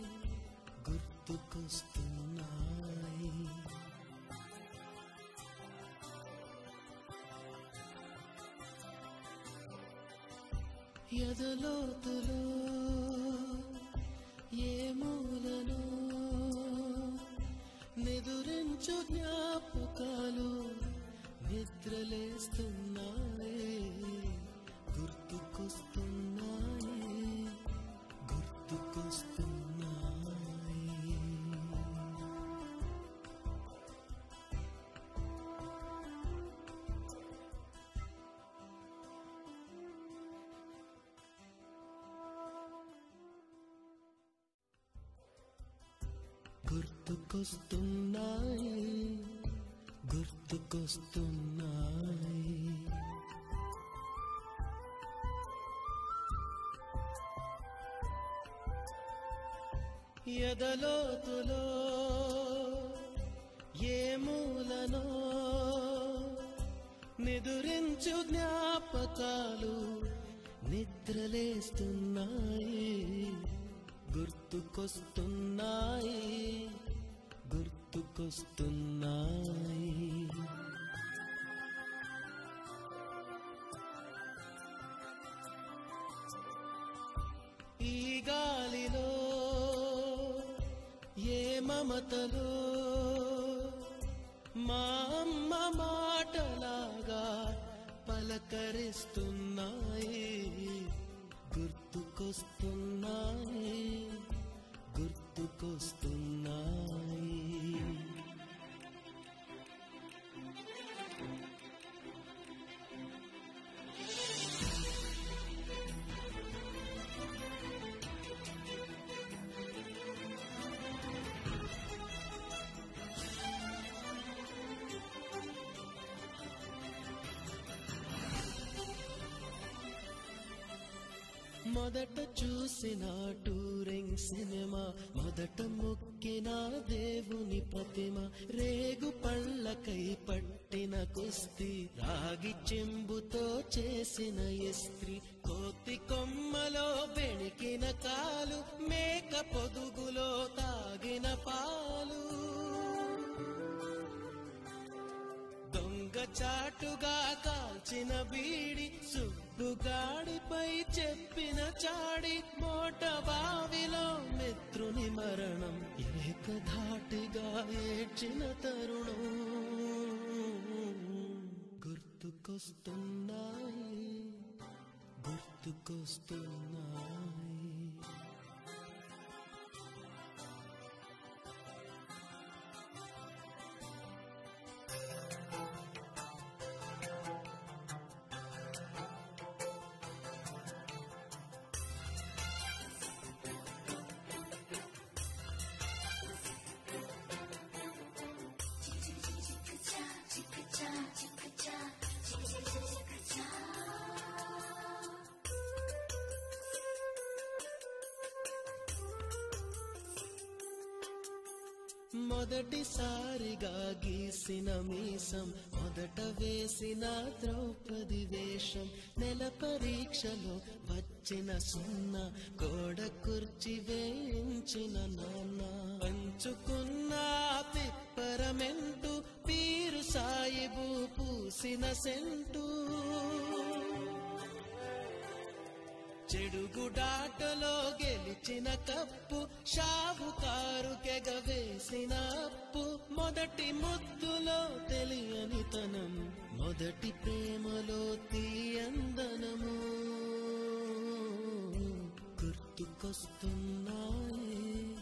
గుర్తుకొస్తున్నాయి ఎదలోతులో ఏ మూలను నిదురించు జ్ఞాపకాలు నిద్రలేస్తున్నాయి గుర్తుకొస్తున్నాయి గుర్తుకొస్తున్నాయి గుర్తుకొస్తున్నాయి గుర్తుకొస్తున్నాయి ఎదలోతులో ఏ మూలనో నిదురించు జ్ఞాపకాలు నిద్రలేస్తున్నాయి గుర్తుకొస్తున్నాయి గుర్తుకొస్తున్నాయి ఈ గాలిలో ఏ మమతలో మా అమ్మ మాటలాగా పలకరిస్తున్నాయి గుర్తుకొస్తున్నాయి గుర్తుకొస్తున్నాయి మొదట చూసిన టూరింగ్ సినిమా మొదట మొక్కిన దేవుని ప్రతిమ రేగు పళ్ళకై పట్టిన కుస్తీ రాగి చెంబుతో చేసిన ఇస్త్రీ కోతి కొమ్మలో బెణికిన కాలు మేక పొదుగులో తాగిన పాలు దొంగ చాటుగా కాల్చిన బీడి సుబ్బుగాడిపై చెప్పిన చాడి మోట బావిలో మిత్రుని మరణం ఏకధాటిగా ఏడ్చిన తరుణం గుర్తుకొస్తున్నాయి గుర్తు గుర్తుకొస్తున్నాయి మొదటిసారిగా గీసిన మీసం మొదట వేసిన ద్రౌపది వేషం నెల పరీక్షలో వచ్చిన సున్నా గోడ కుర్చి వేయించిన నాన్న పంచుకున్న పిప్పరమెంటు పీరు సాయిబు పూసిన సెంటు చెడుగుడాటలో గెలిచిన కప్పు షావుకారు కెగవేసిన అప్పు మొదటి ముద్దులో తెలియని తనం మొదటి ప్రేమలో తీయందనము గుర్తుకొస్తున్నాయి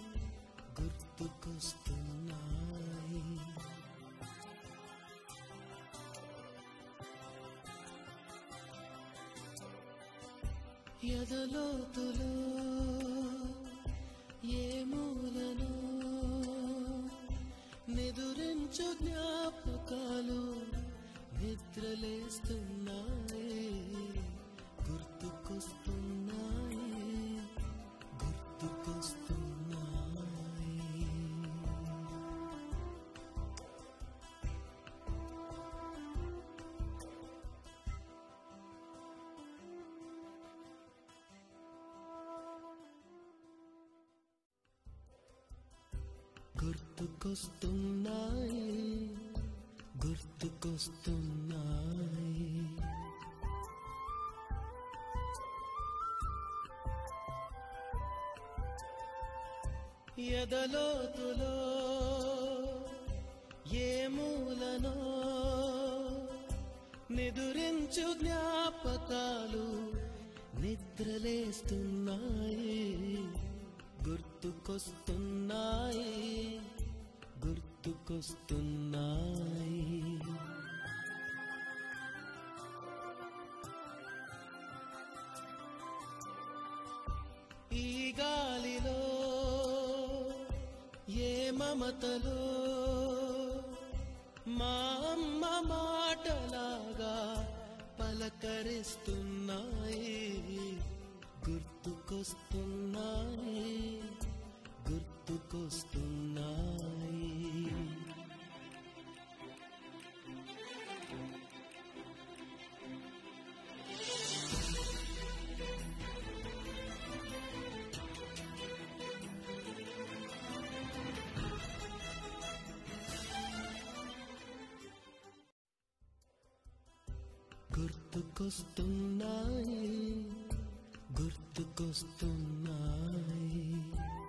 గుర్తుకొస్తున్నాయి ఎదలోతులో ఏ మూలను నిదురించు జ్ఞాపకాలు నిద్రలేస్తున్నాయి గుర్తుకొస్తున్నాయి గుర్తుకొస్తున్నాయి గుర్తుకొస్తున్నాయి గుర్తుకొస్తున్నాయి ఎదలోతులో ఏ మూలనో నిదురించు జ్ఞాపకాలు నిద్రలేస్తున్నాయి గుర్తుకొస్తున్నాయి గుర్తుకొస్తున్నాయి ఈ గాలిలో ఏ మమతలో మా అమ్మ మాటలాగా పలకరిస్తున్నాయి గుర్తుకొస్తున్నాయి గుర్తుకొస్తున్నాయి గుర్తుకొస్తున్నాయి గుర్తుకొస్తున్నాయి